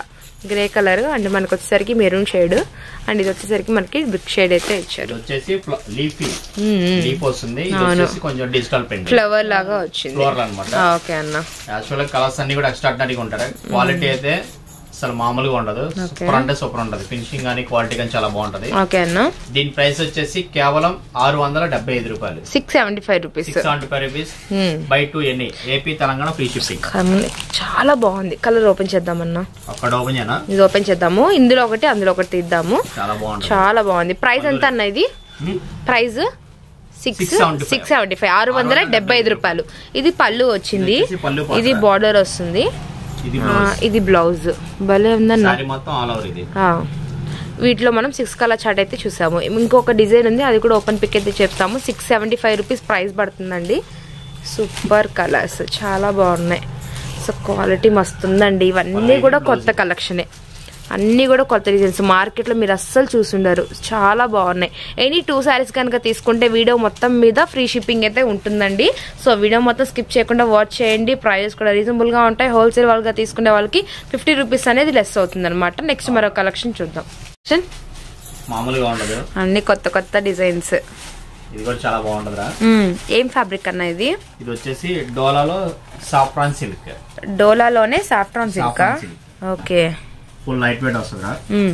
Speaker 3: గ్రే కలర్ అండ్ మనకు వచ్చేసరికి మెరూన్ షేడ్ అండ్ ఇది వచ్చేసరికి మనకి బ్రిక్ షేడ్ అయితే
Speaker 2: ఇది
Speaker 3: ఇచ్చారు
Speaker 2: వచ్చేసి లీఫీ
Speaker 3: మ్మ్.
Speaker 2: లీఫ్ వస్తుంది ఇది
Speaker 3: అవును.
Speaker 2: వచ్చేసి కొంచెం డిజిటల్ ప్రింట్
Speaker 3: ఫ్లవర్ లాగా వచ్చింది
Speaker 2: ఫ్లోర్ అనమాట
Speaker 3: ఓకే అన్న
Speaker 2: యాక్చువల్ కలర్స్ అన్ని కూడా ఎక్స్ట్రాడినరీగా ఉంటాయి క్వాలిటీ అయితే అసలు మామూలుగా ఉండదు సూపర్ అంటే సూపర్ ఉంటది ఫినిషింగ్ కానీ క్వాలిటీ కానీ చాలా బాగుంటది
Speaker 3: ఓకే అన్న
Speaker 2: దీని ప్రైస్ వచ్చేసి కేవలం ఆరు వందల డెబ్బై ఐదు రూపాయలు
Speaker 3: six seventy five rupees
Speaker 2: six seventy five rupees by two ఎన్ని ఏపీ తెలంగాణ ఫ్రీ షిప్పింగ్
Speaker 3: చాలా బాగుంది కలర్ ఓపెన్ చేద్దామన్నా
Speaker 2: అక్కడ ఓపెన్ చేయనా
Speaker 3: ఇది ఓపెన్ చేద్దాము ఇందులో ఒకటి అందులో ఒకటి తీద్దాము
Speaker 2: చాలా బాగుంటది
Speaker 3: చాలా బాగుంది ప్రైస్ ఎంత అన్న ఇది
Speaker 2: మ్మ్.
Speaker 3: Price six
Speaker 2: 675.
Speaker 3: Six seventy five ఆరు వందల డెబ్బై ఐదు రూపాయలు ఇది పళ్ళు వచ్చింది
Speaker 2: ఇది వచ్చేసి పళ్ళు పాట.
Speaker 3: ఇది బార్డర్ వస్తుంది
Speaker 2: ఇది
Speaker 3: ఆ, ఇది బ్లౌజ్ భలే ఉందన్న
Speaker 2: సారీ మొత్తం ఆల్ ఓవర్ ఇది
Speaker 3: ఆ. వీటిలో మనం సిక్స్ కలర్ చార్ట్ అయితే చూసాము ఇంకొక డిజైన్ ఉంది అది కూడా ఓపెన్ పిక్ అయితే చెప్తాము six seventy five rupees price పడుతుందండి సూపర్ కలర్స్ చాలా బాగున్నాయి సో క్వాలిటీ మస్తుందండి ఇవన్నీ కూడా కొత్త కలెక్షనే అన్నీ కూడా కొత్త డిజైన్స్ మార్కెట్లో మీరు అస్సలు చూసుండరు చాలా బాగున్నాయి ఎనీ టూ శారీస్ కనుక తీసుకుంటే వీడియో మొత్తం మీద ఫ్రీ షిప్పింగ్ అయితే ఉంటుందండి సో వీడియో మొత్తం స్కిప్ చేయకుండా వాచ్ చేయండి ప్రైజెస్ కూడా రీజనబుల్గా ఉంటాయి హోల్సేల్ వాళ్ళగా తీసుకునే వాళ్ళకి ఫిఫ్టీ రూపీస్ అనేది లెస్ అవుతుంది అనమాట నెక్స్ట్ మరో కలెక్షన్ చూద్దాం Collection?
Speaker 2: మామూలుగా ఉండదు
Speaker 3: అన్ని కొత్త కొత్త డిజైన్స్
Speaker 2: ఇది కూడా చాలా బాగుంటదిరా
Speaker 3: ఏం ఫ్యాబ్రిక్ అన్న ఇది
Speaker 2: ఇది వచ్చేసి డోలాలో సాఫ్రాన్ సిల్క్
Speaker 3: డోలాలోనే saffron silk
Speaker 2: Saffron silk.
Speaker 3: Okay
Speaker 2: full light weight వస్తుందిరా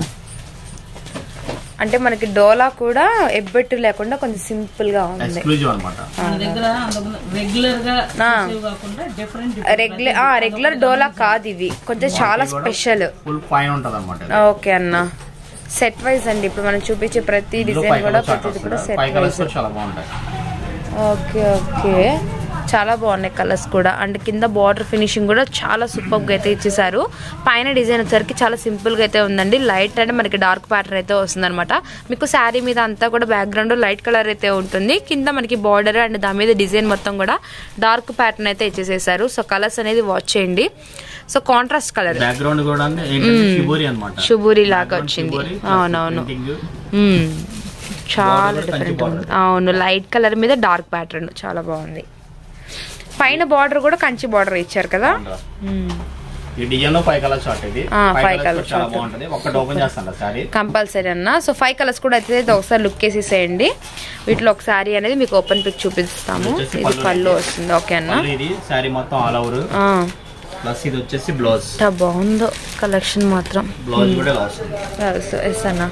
Speaker 3: అంటే మనకి డోలా కూడా ఎబ్బెట్టు లేకుండా కొంచెం సింపుల్ గా ఉంది
Speaker 2: ఎక్స్క్లూజివ్ అనమాట
Speaker 1: మన దగ్గర రెగ్యులర్ గా
Speaker 3: ఆ.
Speaker 1: చూసేవి కాకుండా డిఫరెంట్
Speaker 3: రెగ్యులర్ రెగ్యులర్ డోలా కాదు ఇది కొంచెం చాలా స్పెషల్
Speaker 2: ఫుల్ ఫైన్ ఉంటది అనమాట
Speaker 3: ఓకే అన్న సెట్ వైజ్ అండి ఇప్పుడు మనం చూపించే ప్రతి డిజైన్ కూడా ప్రతిది కూడా సెట్
Speaker 2: ఫైవ్ కలర్స్
Speaker 3: వైజ్
Speaker 2: కూడా చాలా బాగుంటాయి
Speaker 3: ఓకే ఓకే చాలా బాగున్నాయి కలర్స్ కూడా అండ్ కింద బార్డర్ ఫినిషింగ్ కూడా చాలా సూపర్ గా అయితే ఇచ్చేసారు పైన డిజైన్ వచ్చేసరికి చాలా సింపుల్ గా అయితే ఉందండి లైట్ అంటే మనకి డార్క్ ప్యాటర్న్ అయితే వస్తుంది మీకు శారీ మీద అంతా కూడా బ్యాక్గ్రౌండ్ లైట్ కలర్ అయితే ఉంటుంది కింద మనకి బార్డర్ అండ్ దాని మీద డిజైన్ మొత్తం కూడా డార్క్ ప్యాటర్న్ అయితే ఇచ్చేసేసారు సో కలర్స్ అనేది వాచ్ చేయండి సో కాంట్రాస్ట్ కలర్
Speaker 2: బ్యాక్గ్రౌండ్ కూడా అంటే ఏంటంటే షిబోరి అనమాట
Speaker 3: శుభూరి లాగా వచ్చింది అవునవును మ్మ్. చాలా
Speaker 2: Border కూడా
Speaker 3: డిఫరెంట్
Speaker 2: కంచి
Speaker 3: ఉంది అవును లైట్ కలర్ మీద డార్క్ ప్యాటర్న్ చాలా బాగుంది పైన బార్డర్ కూడా కంచి బార్డర్ ఇచ్చారు కదా మ్మ్.
Speaker 2: ఈ డిజైన్ లో ఫైవ్ కలర్ షార్ట్ ఇది
Speaker 3: ఆ,
Speaker 2: ఫైవ్
Speaker 3: five
Speaker 2: కలర్స్
Speaker 3: colour
Speaker 2: కూడా చాలా
Speaker 3: shot.
Speaker 2: బాగుంటది ఒక్కటి ఓపెన్ చేస్తాను సారీ
Speaker 3: కంపల్సరీ అన్న సో ఫైవ్ కలర్స్ కూడా అయితే ఒకసారి లుక్ వేసేసేయండి వీటిలో ఒక శారీ అనేది మీకు ఓపెన్ పిక్ చూపిస్తాము
Speaker 2: ఇది వచ్చేసి
Speaker 3: ఇది
Speaker 2: పళ్ళు
Speaker 3: పళ్ళు
Speaker 2: అయితే.
Speaker 3: వస్తుంది ఓకే అన్న
Speaker 2: మళ్ళీ ఇది శారీ మొత్తం ఆల్ ఓవర్
Speaker 3: ఆ,
Speaker 2: ప్లస్ ఇది వచ్చేసి బ్లౌజ్
Speaker 3: ఎంత బాగుందో కలెక్షన్ మాత్రం
Speaker 2: బ్లౌజ్ కూడా ఇలా వస్తుంది
Speaker 3: ఎస్ అన్న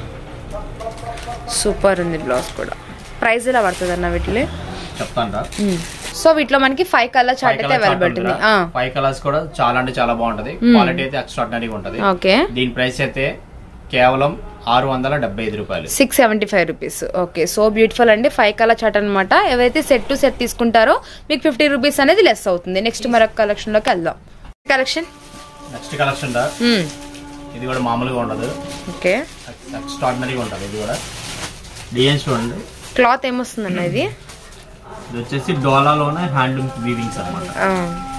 Speaker 3: సూపర్ ఉంది బ్లౌజ్ కూడా ప్రైస్ ఎలా పడుతుంది అన్న వీటిలో
Speaker 2: చెప్తాను రా
Speaker 3: సో వీటిలో మనకి ఫైవ్ కలర్ చార్ట్ అయితే అవైలబుల్ ఉంది
Speaker 2: ఫైవ్ కలర్స్ కూడా చాలా అంటే చాలా బాగుంటది క్వాలిటీ అయితే ఎక్స్ట్రాడినరీగా ఉంటది
Speaker 3: ఓకే
Speaker 2: దీని ప్రైస్ అయితే కేవలం ఆరు వందల డెబ్బై ఐదు రూపాయలు
Speaker 3: six seventy five rupees okay so beautiful అండి ఫైవ్ కలర్ చార్ట్ అనమాట ఎవరైతే సెట్ టు సెట్ తీసుకుంటారో మీకు ఫిఫ్టీ రూపీస్ అనేది లెస్ అవుతుంది నెక్స్ట్ మరొక కలెక్షన్ లోకి వెళ్దాం కలెక్షన్
Speaker 2: నెక్స్ట్ కలెక్షన్ రా ఇది కూడా మామూలుగా ఉండదు
Speaker 3: ఓకే
Speaker 2: ఎక్స్ట్రాడినరీగా ఉంటది ఇది కూడా డిజైన్స్ చూడండి
Speaker 3: క్లాత్ ఏమొస్తుందన్న ఇది
Speaker 2: ఇది వచ్చేసి డోలాలోనే హ్యాండ్ వీవింగ్స్ అనమాట
Speaker 3: ఆ,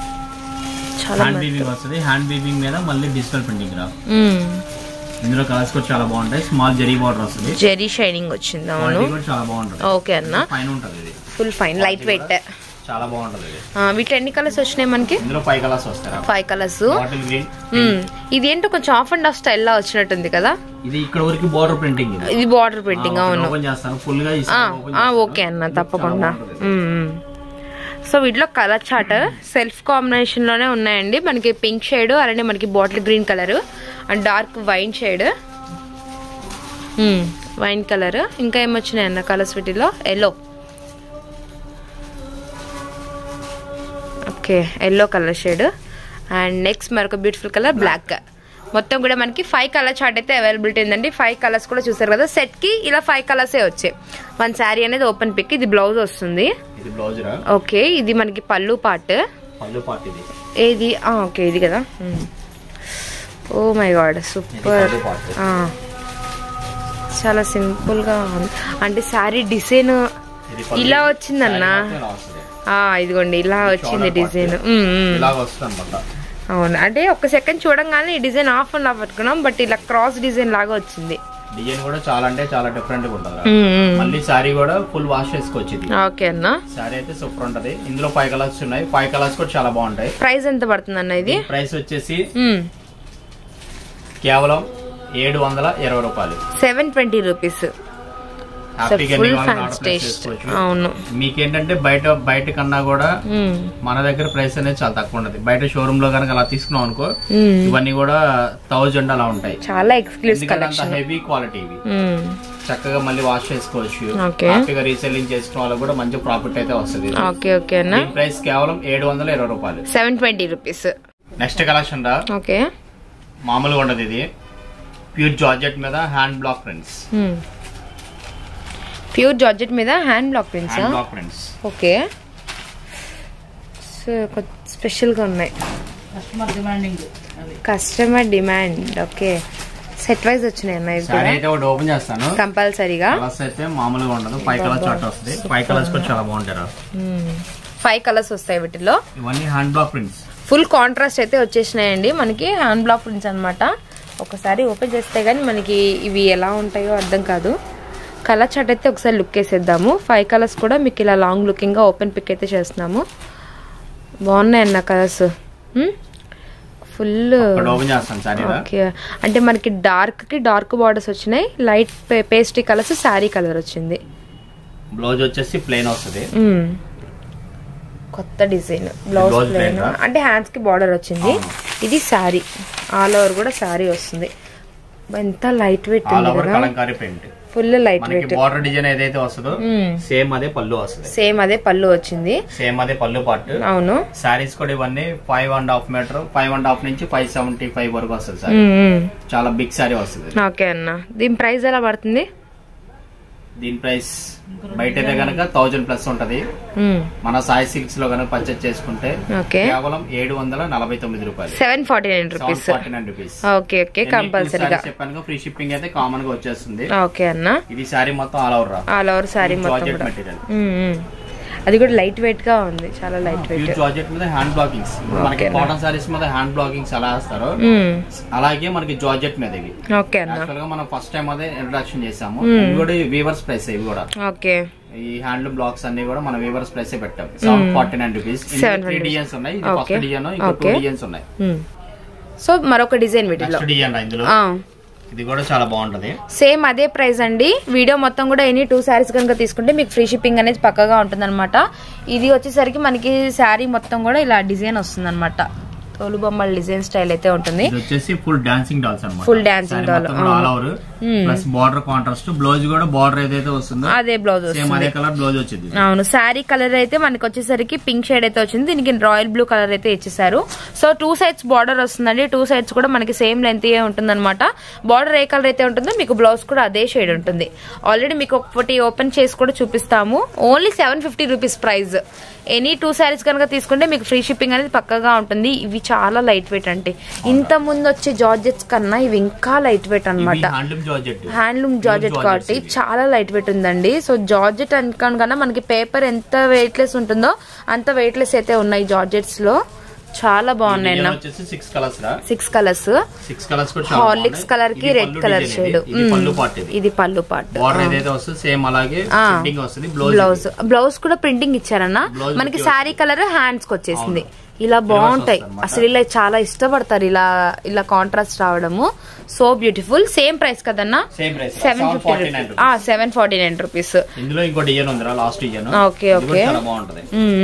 Speaker 3: చాలా
Speaker 2: హ్యాండ్ వీవింగ్ వస్తుంది హ్యాండ్ వీవింగ్ మీద మళ్ళీ డిజిటల్ ప్రింటింగ్ రా
Speaker 3: మ్మ్.
Speaker 2: ఇందులో కలర్స్ కూడా చాలా బాగుంటాయి స్మాల్ జరీ బార్డర్ వస్తుంది
Speaker 3: జెరీ షైనింగ్ వచ్చింది అవును
Speaker 2: క్వాలిటీ కూడా చాలా బాగుంటది
Speaker 3: ఓకే అన్న
Speaker 2: పైన ఉంటది ఇది
Speaker 3: ఫుల్ ఫైన్ లైట్ వెయిట్
Speaker 2: చాలా బాగుంటది ఇది
Speaker 3: వీటిలో ఎన్ని కలర్స్ వచ్చినాయి మనకి
Speaker 2: ఇందులో ఫైవ్ కలర్స్ వస్తాయి
Speaker 3: ఫైవ్ కలర్స్
Speaker 2: బాటిల్ గ్రీన్
Speaker 3: ఇది ఏంటో కొంచెం ఆఫ్ అండ్ ఆఫ్ స్టైల్ లా వచ్చినట్టుంది కదా
Speaker 2: ఇది ఇక్కడ వరకు బార్డర్ ప్రింటింగ్ ఇది
Speaker 3: ఇది బార్డర్ ప్రింటింగ్ అవును
Speaker 2: ఓపెన్ చేస్తాను ఫుల్ గా
Speaker 3: ఆ,
Speaker 2: ఇస్తాను open
Speaker 3: ఆ,
Speaker 2: చేస్తాను.
Speaker 3: ఓకే అన్న తప్పకుండా
Speaker 2: చాలా బాగుంటది.
Speaker 3: మ్మ్, మ్మ్. సో వీటిలో కలర్ చార్ట్ సెల్ఫ్ కాంబినేషన్ లోనే ఉన్నాయండి మనకి పింక్ షేడ్ అలానే మనకి bottle green colour and dark wine shade wine colour ఇంకా ఏమొచ్చినాయి అన్న కలర్స్ వీటిలో yellow okay yellow colour shade and next మరొక బ్యూటిఫుల్ కలర్ బ్లాక్ మొత్తం కూడా మనకి ఫైవ్ కలర్ చార్ట్ అయితే అవైలబిలిటీ ఉందండి ఫైవ్ కలర్స్ కూడా చూసారు కదా సెట్ కి ఇలా ఫైవ్ కలర్సే వచ్చాయి మన శారీ అనేది ఓపెన్ పిక్ ఇది బ్లౌజ్ వస్తుంది
Speaker 2: ఇది బ్లౌజ్ రా
Speaker 3: ఓకే ఇది మనకి పళ్ళు పార్ట్
Speaker 2: పళ్ళు పార్ట్ ఇది
Speaker 3: ఏది ఆ, ఓకే ఇది కదా ఓ మై గాడ్ సూపర్
Speaker 2: పళ్ళు part.
Speaker 3: చాలా సింపుల్ గా ఉంది అంటే శారీ డిజైన్
Speaker 2: ఇది పళ్ళు.
Speaker 3: ఇలా వచ్చిందన్న
Speaker 2: శారీ మొత్తం ఇలా వస్తుంది.
Speaker 3: ఆ, ఇదిగోండి ఇలా వచ్చింది
Speaker 2: Shoulder part.
Speaker 3: డిజైన్
Speaker 2: ఇలాగ వస్తుంది అనమాట
Speaker 3: అవును అంటే ఒక సెకండ్ చూడంగానే ఈ డిజైన్ ఆఫ్ అండ్ ఆఫ్ పట్టుకున్నాం బట్ ఇలా క్రాస్ డిజైన్ లాగా వచ్చింది
Speaker 2: డిజైన్ కూడా చాలా అంటే చాలా డిఫరెంట్ గా ఉంటుంది
Speaker 3: మ్మ్, మ్మ్.
Speaker 2: మళ్ళీ శారీ కూడా ఫుల్ వాష్ చేసుకోవచ్చు ఇది
Speaker 3: ఓకే అన్న
Speaker 2: శారీ అయితే సూపర్ ఉంటది ఇందులో ఫైవ్ కలర్స్ ఉన్నాయి ఫైవ్ కలర్స్ కూడా చాలా బాగుంటాయి
Speaker 3: ప్రైస్ ఎంత పడుతుంది అన్న ఇది
Speaker 2: ప్రైస్ వచ్చేసి
Speaker 3: మ్మ్.
Speaker 2: కేవలం ఏడు వందల ఇరవై రూపాయలు
Speaker 3: సెవెన్ ట్వంటీ రూపీస్
Speaker 2: హ్యాపీగా
Speaker 3: full
Speaker 2: ఎన్ని కావాలన్నా
Speaker 3: fancy
Speaker 2: ఆర్డర్ ప్లేస్
Speaker 3: taste.
Speaker 2: చేసుకోవచ్చు.
Speaker 3: అవును.
Speaker 2: మీకేంటంటే బయట బయట కన్నా కూడా
Speaker 3: మ్మ్.
Speaker 2: మన దగ్గర ప్రైస్ అనేది చాలా తక్కువ ఉంటది బయట షోరూమ్ లో కనుక అలా తీసుకున్నాం అనుకో
Speaker 3: మ్మ్.
Speaker 2: ఇవన్నీ కూడా థౌజండ్ అలా ఉంటాయి
Speaker 3: చాలా ఎక్స్క్లూసివ్
Speaker 2: ఎందుకంటే అంత
Speaker 3: కలెక్షన్
Speaker 2: హెవీ క్వాలిటీ ఇవి చక్కగా మళ్ళీ వాష్ చేసుకోవచ్చు
Speaker 3: Okay.
Speaker 2: హ్యాపీగా రీసెల్లింగ్ చేసుకున్న వాళ్ళకి కూడా మంచి ప్రాఫిట్ అయితే వస్తుంది
Speaker 3: ఓకే ఓకే అన్న
Speaker 2: దీని ప్రైస్ కేవలం ఏడు వందల ఇరవై రూపాయలు
Speaker 3: seven twenty rupees
Speaker 2: next collection రా
Speaker 3: ఓకే
Speaker 2: మామూలుగా ఉండదు ఇది ప్యూర్ జార్జెట్ మీద hand block prints
Speaker 3: pure georgette మీద hand block prints
Speaker 2: hand block prints
Speaker 3: okay so స్పెషల్గా ఉన్నాయి
Speaker 1: కస్టమర్ డిమాండింగ్ అది
Speaker 3: customer demand okay set wise వచ్చినాయి అన్న ఇవి
Speaker 2: సారీ
Speaker 3: కూడా
Speaker 2: అయితే ఒకటి ఓపెన్ చేస్తాను
Speaker 3: కంపల్సరీగా
Speaker 2: కలర్స్ అయితే మామూలుగా ఉండదు ఫైవ్ కలర్స్ చార్ట్ వస్తుంది ఫైవ్ కలర్స్ కూడా చాలా బాగుంటాయి రా.
Speaker 3: ఫైవ్ కలర్స్ వస్తాయి వీటిలో
Speaker 2: ఇవన్నీ hand block prints
Speaker 3: full contrast అయితే వచ్చేసినాయండి మనకి హ్యాండ్ బ్లాక్ ప్రింట్స్ అనమాట ఒకసారి ఓపెన్ చేస్తే కానీ మనకి ఇవి ఎలా ఉంటాయో అర్థం కాదు కలర్ చార్ట్ అయితే ఒకసారి లుక్ వేసేద్దాము ఫైవ్ కలర్స్ కూడా మీకు ఇలా లాంగ్ లుకింగ్గా ఓపెన్ పిక్ అయితే చేస్తున్నాము బాగున్నాయన్న కలర్స్ ఫుల్
Speaker 2: ఒకటి ఓపెన్ చేస్తాను సారీ
Speaker 3: ఓకే అంటే మనకి డార్క్ కి డార్క్ బార్డర్స్ వచ్చినాయి light pastry colours sari colour వచ్చింది
Speaker 2: బ్లౌజ్ వచ్చేసి ప్లెయిన్ వస్తుంది
Speaker 3: మ్మ్. కొత్త design blouse
Speaker 2: Blouse
Speaker 3: plain
Speaker 2: plain ఆ?
Speaker 3: అంటే హ్యాండ్స్ కి బార్డర్ వచ్చింది ఇది శారీ ఆల్ ఓవర్ కూడా శారీ వస్తుంది ఎంత లైట్ వెయిట్
Speaker 2: ఆల్
Speaker 3: ఉంది
Speaker 2: ఓవర్
Speaker 3: కదా
Speaker 2: కలంకారీ ప్రింట్
Speaker 3: ఫుల్ లైట్
Speaker 2: మనకి
Speaker 3: వెయిట్
Speaker 2: బార్డర్ డిజైన్ ఏదైతే వస్తుందో సేమ్ అదే పళ్ళు వస్తుంది
Speaker 3: సేమ్ అదే పళ్ళు వచ్చింది
Speaker 2: సేమ్ అదే పళ్ళు పార్ట్
Speaker 3: అవును
Speaker 2: శారీస్ కూడా ఇవన్నీ five and half metre five and half నుంచి ఫైవ్ సెవెంటీ ఫైవ్ వరకు వస్తుంది సార్
Speaker 3: మ్మ్, మ్మ్.
Speaker 2: చాలా బిగ్ శారీ వస్తుంది
Speaker 3: ఓకే అన్న దీని ప్రైస్ ఎలా పడుతుంది
Speaker 2: దీని ప్రైస్ బయట అయితే కనుక థౌజండ్ ప్లస్ ఉంటది
Speaker 3: మ్మ్.
Speaker 2: మన సాయి సిల్క్స్ లో కనుక పర్చేజ్ చేసుకుంటే
Speaker 3: ఓకే
Speaker 2: కేవలం ఏడు వందల నలభై తొమ్మిది రూపాయలు
Speaker 3: seven forty nine
Speaker 2: seven
Speaker 3: rupees
Speaker 2: forty nine rupees
Speaker 3: okay okay కంపల్సరీగా
Speaker 2: చెప్పాను ఫ్రీ షిప్పింగ్ అయితే కామన్ గా వచ్చేస్తుంది
Speaker 3: ఓకే అన్న
Speaker 2: ఇది శారీ మొత్తం ఆల్ ఓవర్ రా
Speaker 3: ఆల్ ఓవర్ శారీ మొత్తం
Speaker 2: జార్జెట్
Speaker 3: కూడా
Speaker 2: మెటీరియల్
Speaker 3: మ్మ్, మ్మ్. అది కూడా లైట్ వెయిట్ గా ఉంది చాలా లైట్
Speaker 2: ప్యూర్
Speaker 3: వెయిట్
Speaker 2: జార్జెట్ మీద హ్యాండ్ బ్లాకింగ్స్ మనకి
Speaker 3: Okay.
Speaker 2: కాటన్ సారీస్ మీద హ్యాండ్ బ్లాకింగ్స్ ఎలా వేస్తారో అలాగే మనకి జార్జెట్ మీద ఇవి
Speaker 3: ఓకే అన్న
Speaker 2: యాక్చువల్ గా మనం ఫస్ట్ టైం అదే ఇంట్రడక్షన్ చేసాము ఇవి కూడా వీవర్స్ ప్రైస్ ఇవి కూడా
Speaker 3: ఓకే
Speaker 2: ఈ హ్యాండ్ బ్లాక్స్ అన్ని కూడా మనం వీవర్స్ ప్రైస్ పెట్టాం seven forty nine rupees three
Speaker 3: 700.
Speaker 2: Designs ఉన్నాయి ఇది
Speaker 3: Okay.
Speaker 2: ఫస్ట్ డిజైన్ ఇంకో టూ
Speaker 3: Okay.
Speaker 2: డిజైన్స్ ఉన్నాయి
Speaker 3: సో మరొక డిజైన్ వీటిలో
Speaker 2: నెక్స్ట్ డిజైన్ ఇందులో ఇది కూడా చాలా బాగుంటది
Speaker 3: సేమ్ అదే ప్రైస్ అండి వీడియో మొత్తం కూడా ఎనీ టూ శారీస్ కనుక తీసుకుంటే మీకు ఫ్రీ షిప్పింగ్ అనేది పక్కగా ఉంటుంది ఇది వచ్చేసరికి మనకి శారీ మొత్తం కూడా ఇలా డిజైన్ వస్తుంది తోలు బొమ్మల డిజైన్ స్టైల్ అయితే ఉంటుంది
Speaker 2: ఇది వచ్చేసి ఫుల్ డాన్సింగ్ డాల్స్ అనమాట
Speaker 3: Full dancing doll,
Speaker 2: all over plus border contrast blouse కూడా బార్డర్ ఏదైతే వస్తుందో
Speaker 3: అదే బ్లౌజ్
Speaker 2: సేమ్ అదే కలర్ బ్లౌజ్ వచ్చింది
Speaker 3: అవును శారీ కలర్ అయితే మనకి వచ్చేసరికి పింక్ షేడ్ అయితే వచ్చింది దీనికి రాయల్ బ్లూ కలర్ అయితే ఇచ్చేసారు సో టూ సైడ్స్ బార్డర్ వస్తుందండి టూ సైడ్స్ కూడా మనకి సేమ్ లెంత్ ఏ ఉంటుంది అనమాట బార్డర్ ఏ కలర్ అయితే ఉంటుందో మీకు బ్లౌజ్ కూడా అదే షేడ్ ఉంటుంది ఆల్రెడీ మీకు ఒకటి ఓపెన్ చేసి కూడా చూపిస్తాము only seven fifty rupees price any two saris కనుక తీసుకుంటే మీకు ఫ్రీ షిప్పింగ్ అనేది పక్కగా ఉంటుంది ఇవి చాలా లైట్ వెయిట్ అంటే ఇంత ముందు వచ్చే జార్జెట్స్ కన్నా ఇవి ఇంకా లైట్ వెయిట్ అనమాట
Speaker 2: హ్యాండ్లూమ్ జార్జెట్
Speaker 3: హ్యాండ్లూమ్ జార్జెట్ కాబట్టి చాలా లైట్ వెయిట్ ఉందండి సో జార్జెట్ అనుకోను కన్నా మనకి పేపర్ ఎంత వెయిట్లెస్ ఉంటుందో అంత వెయిట్లెస్ అయితే ఉన్నాయి జార్జెట్స్ లో చాలా బాగున్నాయి అన్న
Speaker 2: వచ్చేసి సిక్స్ కలర్స్ రా
Speaker 3: సిక్స్ కలర్స్
Speaker 2: సిక్స్ కలర్స్ కూడా చాలా
Speaker 3: హార్లిక్స్
Speaker 2: బాగున్నాయి.
Speaker 3: కలర్ కి
Speaker 2: ఇది
Speaker 3: రెడ్
Speaker 2: పళ్ళు
Speaker 3: కలర్
Speaker 2: design
Speaker 3: షేడ్
Speaker 2: ఇది. ఇది పళ్ళు పార్ట్ ఇది
Speaker 3: ఇది పళ్ళు పార్ట్
Speaker 2: బార్డర్ ఏదైతే వస్తుంది సేమ్ అలాగే
Speaker 3: ఆ.
Speaker 2: ప్రింటింగ్ వస్తుంది బ్లౌజ్
Speaker 3: బ్లౌజ్ బ్లౌజ్ కూడా ప్రింటింగ్ ఇచ్చారన్న
Speaker 2: Blouse
Speaker 3: మనకి
Speaker 2: కి
Speaker 3: శారీ కలర్ హ్యాండ్స్ కి వచ్చేసింది ఇలా
Speaker 2: Reverse
Speaker 3: బాగుంటాయి
Speaker 2: వస్తుందన్నమాట.
Speaker 3: అసలు ఇలా చాలా ఇష్టపడతారు ఇలా ఇలా కాంట్రాస్ట్ రావడము సో బ్యూటిఫుల్ సేమ్ ప్రైస్ కదన్నా
Speaker 2: same price
Speaker 3: seven
Speaker 2: seven
Speaker 3: fifty
Speaker 2: forty nine
Speaker 3: rupees seven forty nine rupees
Speaker 2: ఇందులో ఇంకో డిజైన్ ఉంది రా లాస్ట్ డిజైన్
Speaker 3: ఓకే, ఓకే.
Speaker 2: చాలా బాగుంటది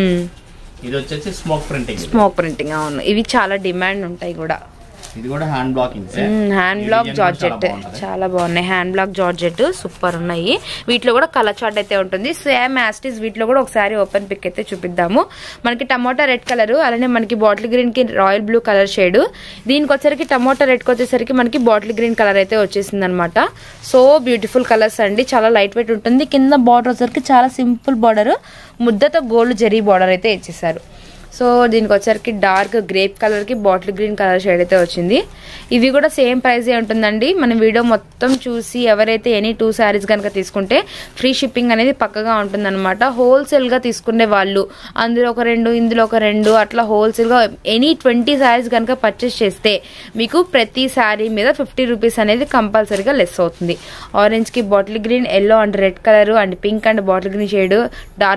Speaker 2: ఇది వచ్చేసి స్మోక్ ప్రింటింగ్ ఇది.
Speaker 3: స్మోక్ ప్రింటింగ్ అవును ఇవి చాలా డిమాండ్ ఉంటాయి కూడా
Speaker 2: ఇది కూడా hand blocking
Speaker 3: hand block georgette చాలా బాగున్నాయి హ్యాండ్ బ్లాక్ జార్జెట్ సూపర్ ఉన్నాయి వీటిలో కూడా కలర్ చార్ట్ అయితే ఉంటుంది సేమ్ యాస్టిస్ వీటిలో కూడా ఒకసారి ఓపెన్ పిక్ అయితే చూపిద్దాము మనకి టమోటా రెడ్ కలర్ అలానే మనకి బాటిల్ గ్రీన్ కి రాయల్ బ్లూ కలర్ షేడ్ దీనికి వచ్చేసరికి టమోటా రెడ్ కి వచ్చేసరికి మనకి బాటిల్ గ్రీన్ కలర్ అయితే వచ్చేసింది అనమాట సో బ్యూటిఫుల్ కలర్స్ అండి చాలా లైట్ వెయిట్ ఉంటుంది కింద బార్డర్ వచ్చేసరికి చాలా సింపుల్ బార్డర్ ముద్దతో గోల్డ్ జరీ బార్డర్ అయితే ఇచ్చేసారు సో దీనికి వచ్చరికి డార్క్ గ్రేప్ కలర్ కి బాటిల్ గ్రీన్ కలర్ షేడ్ అయితే వచ్చింది ఇవి కూడా సేమ్ ప్రైస్ ఉంటుందండి మనం వీడియో మొత్తం చూసి ఎవరైతే ఎనీ టూ శారీస్ కనుక తీసుకుంటే ఫ్రీ షిప్పింగ్ అనేది పక్కగా ఉంటుందన్నమాట హోల్సేల్ గా తీసుకునే వాళ్ళు అందులో ఒక రెండు ఇందులో ఒక రెండు అట్లా హోల్సేల్ గా ఎనీ ట్వంటీ శారీస్ కనుక పర్చేస్ చేస్తే మీకు ప్రతి శారీ మీద ఫిఫ్టీ రూపీస్ అనేది కంపల్సరీగా లెస్ అవుతుంది ఆరెంజ్ కి bottle green yellow and red colour and pink and bottle green shade dark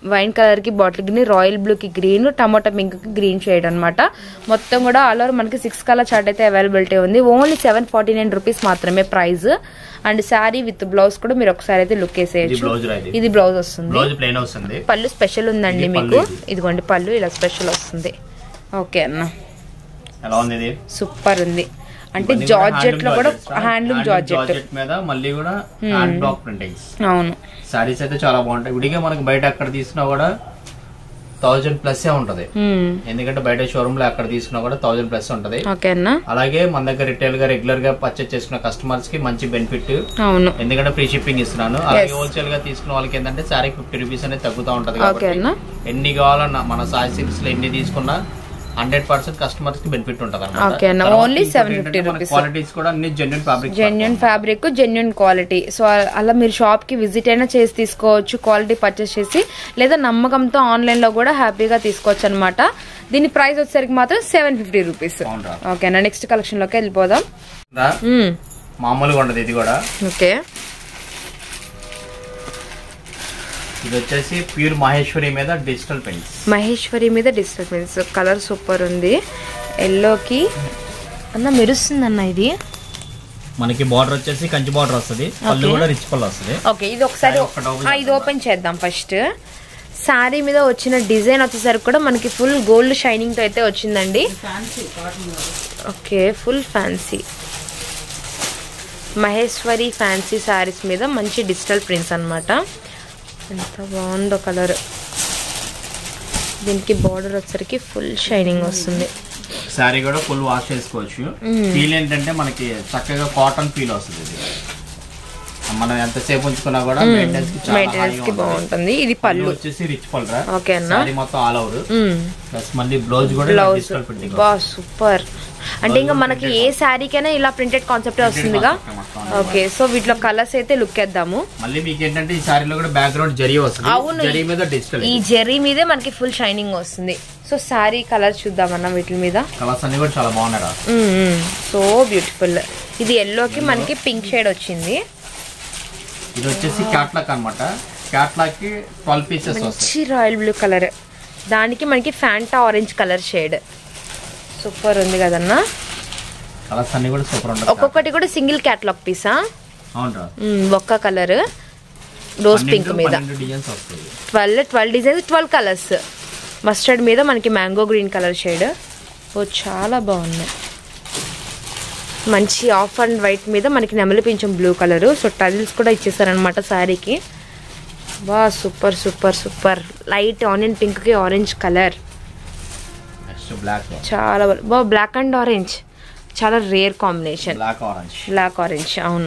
Speaker 3: wine colour కి బాటిల్ గ్రీన్ రాయల్ బ్లూ కి గ్రీన్ టమాటా పింక్ కి గ్రీన్ షేడ్ అనమాట మొత్తం కూడా ఆల్ ఓవర్ మనకి సిక్స్ కలర్ చార్ట్ అయితే అవైలబిలిటీ ఉంది only seven forty nine rupees మాత్రమే price and sari with blouse కూడా మీరు ఒకసారి అయితే లుక్
Speaker 2: ఇది
Speaker 3: వేసేయచ్చు
Speaker 2: బ్లౌజ్ రా ఇది
Speaker 3: ఇది బ్లౌజ్ వస్తుంది
Speaker 2: బ్లౌజ్ ప్లేన్ వస్తుంది
Speaker 3: పళ్ళు స్పెషల్ ఉందండి
Speaker 2: ఇది
Speaker 3: మీకు
Speaker 2: పళ్ళు ఇది.
Speaker 3: ఇదిగోండి పళ్ళు ఇలా స్పెషల్ వస్తుంది ఓకే అన్న
Speaker 2: ఎలా ఉంది ఇది
Speaker 3: సూపర్ ఉంది అంటే
Speaker 2: ఇవన్నీ
Speaker 3: జార్జెట్ లో కూడా
Speaker 2: handloom georgette.
Speaker 3: Handloom
Speaker 2: Handloom
Speaker 3: georgette
Speaker 2: georgette మీద మళ్ళీ కూడా హ్యాండ్ బ్లాక్ ప్రింటింగ్స్
Speaker 3: అవును
Speaker 2: సారీస్ అయితే చాలా బాగుంటాయి విడిగా మనకి బయట ఎక్కడ తీసినా కూడా థౌజండ్ ప్లస్ ఉంటది
Speaker 3: మ్మ్.
Speaker 2: ఎందుకంటే బయట షోరూమ్ లో ఎక్కడ తీసుకున్నా కూడా థౌజండ్ ప్లస్ ఉంటది
Speaker 3: ఓకే అన్న
Speaker 2: అలాగే మన దగ్గర రిటైల్ గా రెగ్యులర్ గా పర్చేస్ చేసుకున్న కస్టమర్స్ కి మంచి బెనిఫిట్
Speaker 3: అవును
Speaker 2: ఎందుకంటే ఫ్రీ షిప్పింగ్ ఇస్తున్నాను అలాగే
Speaker 3: Yes.
Speaker 2: హోల్సేల్ గా తీసుకున్న వాళ్ళకి ఏంటంటే సారీ ఫిఫ్టీ రూపీస్ అనేది తగ్గుతూ ఉంటది
Speaker 3: ఓకే
Speaker 2: కాబట్టి
Speaker 3: అన్న
Speaker 2: ఎన్ని కావాలన్నా మన సాయి సిల్క్స్ లో ఎన్ని తీసుకున్నా హండ్రెడ్ పర్సెంట్ కస్టమర్స్ కి బెనిఫిట్ ఉంటది
Speaker 3: Okay అన్న. Only 750 rupees.
Speaker 2: క్వాలిటీస్ కూడా అన్ని genuine fabric
Speaker 3: genuine fabric genuine quality so అలా మీరు షాప్ కి విజిట్ అయినా చేసి తీసుకోవచ్చు క్వాలిటీ పర్చేస్ చేసి లేదా నమ్మకంతో ఆన్లైన్ లో కూడా హ్యాపీగా తీసుకోవచ్చు అనమాట దీని ప్రైస్ వచ్చేసరికి మాత్రం సెవెన్ ఫిఫ్టీ రూపీస్
Speaker 2: అవునరా.
Speaker 3: ఓకేనా నెక్స్ట్ కలెక్షన్ లోకి వెళ్ళిపోదాం
Speaker 2: రా.
Speaker 3: మ్మ్.
Speaker 2: మామూలుగా ఉండదు ఇది కూడా
Speaker 3: ఓకే
Speaker 2: ఇది వచ్చేసి ప్యూర్ మహేశ్వరి మీద డిజిటల్ పెన్స్
Speaker 3: మహేశ్వరి మీద డిస్టర్బెన్స్ కలర్ సూపర్ ఉంది ఎల్లోకి అన్న మెరుస్తుంది అన్న ఇది
Speaker 2: మనకి బార్డర్ వచ్చేసి కంచి బార్డర్ వస్తుంది పళ్ళు కూడా రిచ్ పళ్ళు వస్తుంది
Speaker 3: ఓకే ఇది ఒకసారి
Speaker 2: సారీ ఒక్కటి open
Speaker 3: ఆ, ఇది ఓపెన్ చేద్దాం ఫస్ట్ శారీ మీద వచ్చిన డిజైన్ వచ్చేసరికి కూడా మనకి ఫుల్ గోల్డ్ షైనింగ్ తో అయితే వచ్చిందండి
Speaker 1: fancy cotton
Speaker 3: okay full fancy Maheshwari fancy saris మీద మంచి డిజిటల్ ప్రింట్స్ అన్నమాట ఎంత బాగుందో కలర్ దీనికి బార్డర్ వచ్చరికి ఫుల్ షైనింగ్ వస్తుంది
Speaker 2: శారీ కూడా ఫుల్ వాష్ చేసుకోవచ్చు ఫీల్ ఏంటంటే మనకి చక్కగా కాటన్ ఫీల్ వస్తుంది ఇది మనం ఎంతసేపు ఉంచుకున్నా కూడా మెయింటెనెన్స్ కి చాలా
Speaker 3: మెయింటెనెన్స్
Speaker 2: హాయిగా
Speaker 3: కి
Speaker 2: ఉంటుంది.
Speaker 3: బాగుంటుంది ఇది
Speaker 2: పళ్ళు
Speaker 3: పళ్ళు
Speaker 2: వచ్చేసి రిచ్ పళ్ళు
Speaker 3: ఓకే అన్న
Speaker 2: శారీ మొత్తం ఆల్ ఓవర్ ప్లస్ మళ్ళీ బ్లౌజ్ కూడా
Speaker 3: బ్లౌజ్
Speaker 2: డిజిటల్ ప్రింటింగ్
Speaker 3: బా సూపర్ అంటే ఇంకా మనకి ఏ శారీకైనా ఇలా ప్రింటెడ్ కాన్సెప్ట్ వస్తుందిగా
Speaker 2: concept మొత్తం.
Speaker 3: ఓకే సో వీటిలో కలర్స్ అయితే లుక్ వేద్దాము
Speaker 2: మళ్ళీ మీకు ఏంటంటే ఈ శారీలో కూడా బ్యాక్గ్రౌండ్ జరీ వస్తుంది
Speaker 3: అవును.
Speaker 2: జరీ మీద డిజిటల్
Speaker 3: ఈ జెర్రీ మీదే మనకి ఫుల్ షైనింగ్ వస్తుంది సో శారీ కలర్ చూద్దామన్న వీటి మీద
Speaker 2: కలర్స్ అన్ని కూడా చాలా బాగున్నాయి
Speaker 3: సో బ్యూటిఫుల్ ఇది ఎల్లోకి మనకి పింక్ షేడ్ వచ్చింది
Speaker 2: ఇది వచ్చేసి క్యాట్లాక్ అన్నమాట క్యాట్లాక్ కి ట్వెల్వ్ పీసెస్ వస్తాయి
Speaker 3: మంచి రాయల్ బ్లూ కలర్ దానికి మనకి Fanta orange colour shade super ఉంది కదన్నా
Speaker 2: కలర్స్ అన్ని కూడా సూపర్ ఉంటుంది
Speaker 3: ఒక్కొక్కటి కూడా సింగిల్ క్యాట్లాగ్ పీసా
Speaker 2: అవునరా
Speaker 3: ఒక్క కలర్ రోజ్ పింక్ మీద
Speaker 2: పన్నెండు డిజైన్స్ వస్తాయి
Speaker 3: twelve twelve designs twelve colours mustard మీద మనకి మ్యాంగో గ్రీన్ కలర్ షేడ్ ఓ చాలా బాగున్నాయి మంచి ఆఫ్ అండ్ వైట్ మీద మనకి నెమలి పింఛం బ్లూ కలర్ సో టజిల్స్ కూడా ఇచ్చేసారనమాట శారీకి బా super super super light onion పింక్కి ఆరెంజ్ కలర్
Speaker 2: నెక్స్ట్ బ్లాక్
Speaker 3: చాలా బా- బా బ్లాక్ అండ్ ఆరెంజ్ చాలా rare combination
Speaker 2: black orange
Speaker 3: black orange అవును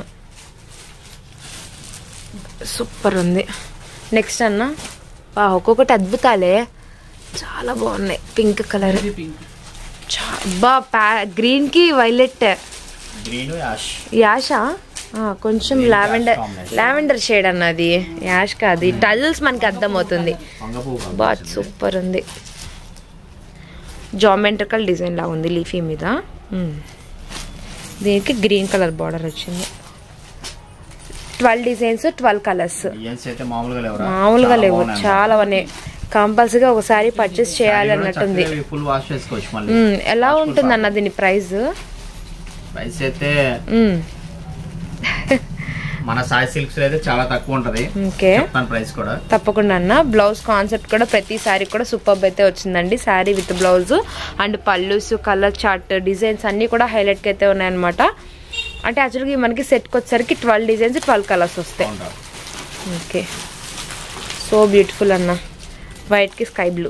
Speaker 3: సూపర్ ఉంది నెక్స్ట్ అన్న వా ఒక్కొక్కటి అద్భుతాలే చాలా బాగున్నాయి పింక్ కలర్
Speaker 1: పింక్
Speaker 3: చా- బా ప్యా గ్రీన్ కి వైలెట్
Speaker 2: గ్రీన్ యాష్
Speaker 3: యాష ఆ, కొంచెం
Speaker 2: Green
Speaker 3: lavender
Speaker 2: ash combination.
Speaker 3: Lavender shade అన్నది యాష్ కాదు టజల్స్ మనకి అర్థమవుతుంది
Speaker 2: వంగపూ
Speaker 3: బా సూపర్ ఉంది జామెట్రికల్ డిజైన్ లా ఉంది లీఫీ మీద మ్మ్. దీనికి గ్రీన్ కలర్ బార్డర్ వచ్చింది twelve designs twelve colours
Speaker 2: designs అయితే మామూలుగా లేవురా
Speaker 3: మామూలుగా లేవు చాలా ఉన్నాయి కంపల్సరీగా ఒకసారి పర్చేస్ చేయాలి అన్నట్టుంది
Speaker 2: ఫుల్ వాష్ చేసుకోవచ్చు మళ్ళీ
Speaker 3: మ్మ్. ఎలా ఉంటుంది అన్న దీని ప్రైస్
Speaker 2: ప్రైస్ అయితే మన సాయి సిల్క్స్ అయితే చాలా తక్కువ ఉంటది
Speaker 3: ఓకే
Speaker 2: చెప్తాను ప్రైస్ కూడా
Speaker 3: తప్పకుండా అన్న బ్లౌజ్ కాన్సెప్ట్ కూడా ప్రతి శారీ కూడా సూపర్ అయితే వచ్చిందండి sari with blouse and pallus colour chart designs అన్ని కూడా హైలైట్ అయితే ఉన్నాయన్నమాట అంటే యాక్చువల్గా మనకి సెట్కి వచ్చేసరికి ట్వెల్వ్ డిజైన్స్ ట్వెల్వ్ కలర్స్ వస్తాయి
Speaker 2: బాగుంటారు
Speaker 3: ఓకే సో బ్యూటిఫుల్ అన్న వైట్కి స్కై బ్లూ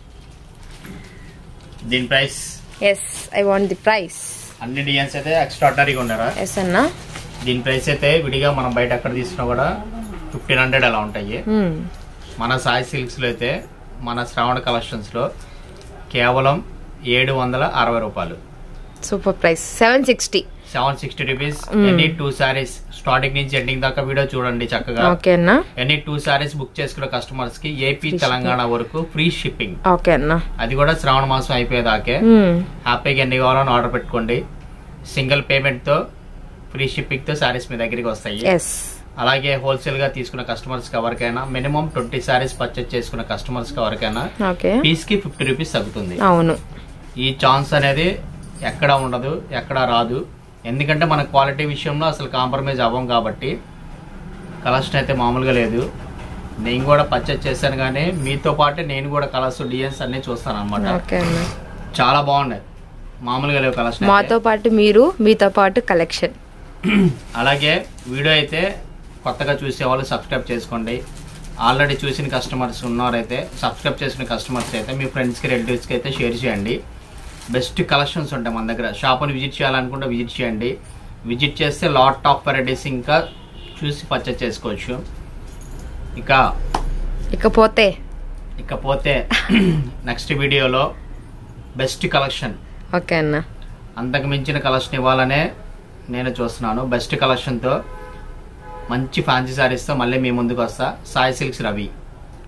Speaker 2: దీని price
Speaker 3: yes I want the price
Speaker 2: అన్ని డిజైన్స్ అయితే ఎక్స్ట్రాటరీగా ఉన్నారా
Speaker 3: ఎస్ అన్న
Speaker 2: దీని ప్రైస్ అయితే విడిగా మనం బయట ఎక్కడ తీసుకున్నా కూడా ఫిఫ్టీన్ హండ్రెడ్ అలా ఉంటాయి
Speaker 3: మ్మ్.
Speaker 2: మన సాయి సిల్క్స్ లో అయితే మన శ్రావణ కలెక్షన్స్ లో కేవలం ఏడు వందల అరవై రూపాయలు
Speaker 3: super price seven sixty
Speaker 2: seven sixty rupees any two saris starting నుంచి ఎండింగ్ దాకా వీడియో చూడండి చక్కగా
Speaker 3: ఓకే అన్న
Speaker 2: ఎనీ టూ సారీస్ బుక్ చేసుకున్న కస్టమర్స్ కి ఏపీ తెలంగాణ వరకు ఫ్రీ షిప్పింగ్
Speaker 3: ఓకే అన్న
Speaker 2: అది కూడా శ్రావణ మాసం అయిపోయేదాకే
Speaker 3: మ్మ్.
Speaker 2: హ్యాపీగా ఎన్ని కావాలని ఆర్డర్ పెట్టుకోండి సింగిల్ పేమెంట్ తో ఫ్రీ షిప్పింగ్ తో సారీస్ మీ దగ్గరికి వస్తాయి
Speaker 3: ఎస్
Speaker 2: అలాగే హోల్సేల్గా తీసుకున్న కస్టమర్స్కి ఎవరికైనా మినిమం ట్వంటీ శారీస్ పర్చేజ్ చేసుకున్న కస్టమర్స్కి ఎవరికైనా
Speaker 3: ఓకే
Speaker 2: పీస్కి ఫిఫ్టీ రూపీస్ తగ్గుతుంది
Speaker 3: అవును
Speaker 2: ఈ ఛాన్స్ అనేది ఎక్కడ ఉండదు ఎక్కడ రాదు ఎందుకంటే మన క్వాలిటీ విషయంలో అసలు కాంప్రమైజ్ అవ్వం కాబట్టి కలెక్షన్ అయితే మామూలుగా లేదు నేను కూడా పర్చేజ్ చేశాను కానీ మీతో పాటు నేను కూడా కలర్స్ డిజైన్స్ అన్ని చూస్తాను అనమాట
Speaker 3: ఓకే అన్న
Speaker 2: చాలా బాగున్నాయి మామూలుగా లేవు కలెక్షన్
Speaker 3: మాతో పాటు మీరు మీతో పాటు కలెక్షన్
Speaker 2: అలాగే వీడియో అయితే కొత్తగా చూసే వాళ్ళు సబ్స్క్రైబ్ చేసుకోండి ఆల్రెడీ చూసిన కస్టమర్స్ ఉన్నారైతే సబ్స్క్రైబ్ చేసిన కస్టమర్స్ అయితే మీ ఫ్రెండ్స్కి రిలేటివ్స్కి అయితే షేర్ చేయండి బెస్ట్ కలెక్షన్స్ ఉంటాయి మన దగ్గర షాప్ని విజిట్ చేయాలనుకుంటే విజిట్ చేయండి విజిట్ చేస్తే లాట్ ఆఫ్ వెరైటీస్ ఇంకా చూసి పర్చేస్ చేసుకోవచ్చు ఇక
Speaker 3: ఇకపోతే
Speaker 2: ఇకపోతే నెక్స్ట్ వీడియోలో బెస్ట్ కలెక్షన్
Speaker 3: ఓకే అన్న
Speaker 2: అంతకు మించిన కలెక్షన్ ఇవ్వాలనే నేను చూస్తున్నాను బెస్ట్ కలెక్షన్తో మంచి ఫ్యాన్సీ శారీస్తో మళ్ళీ మీ ముందుకు వస్తా సాయి సిల్క్స్ రవి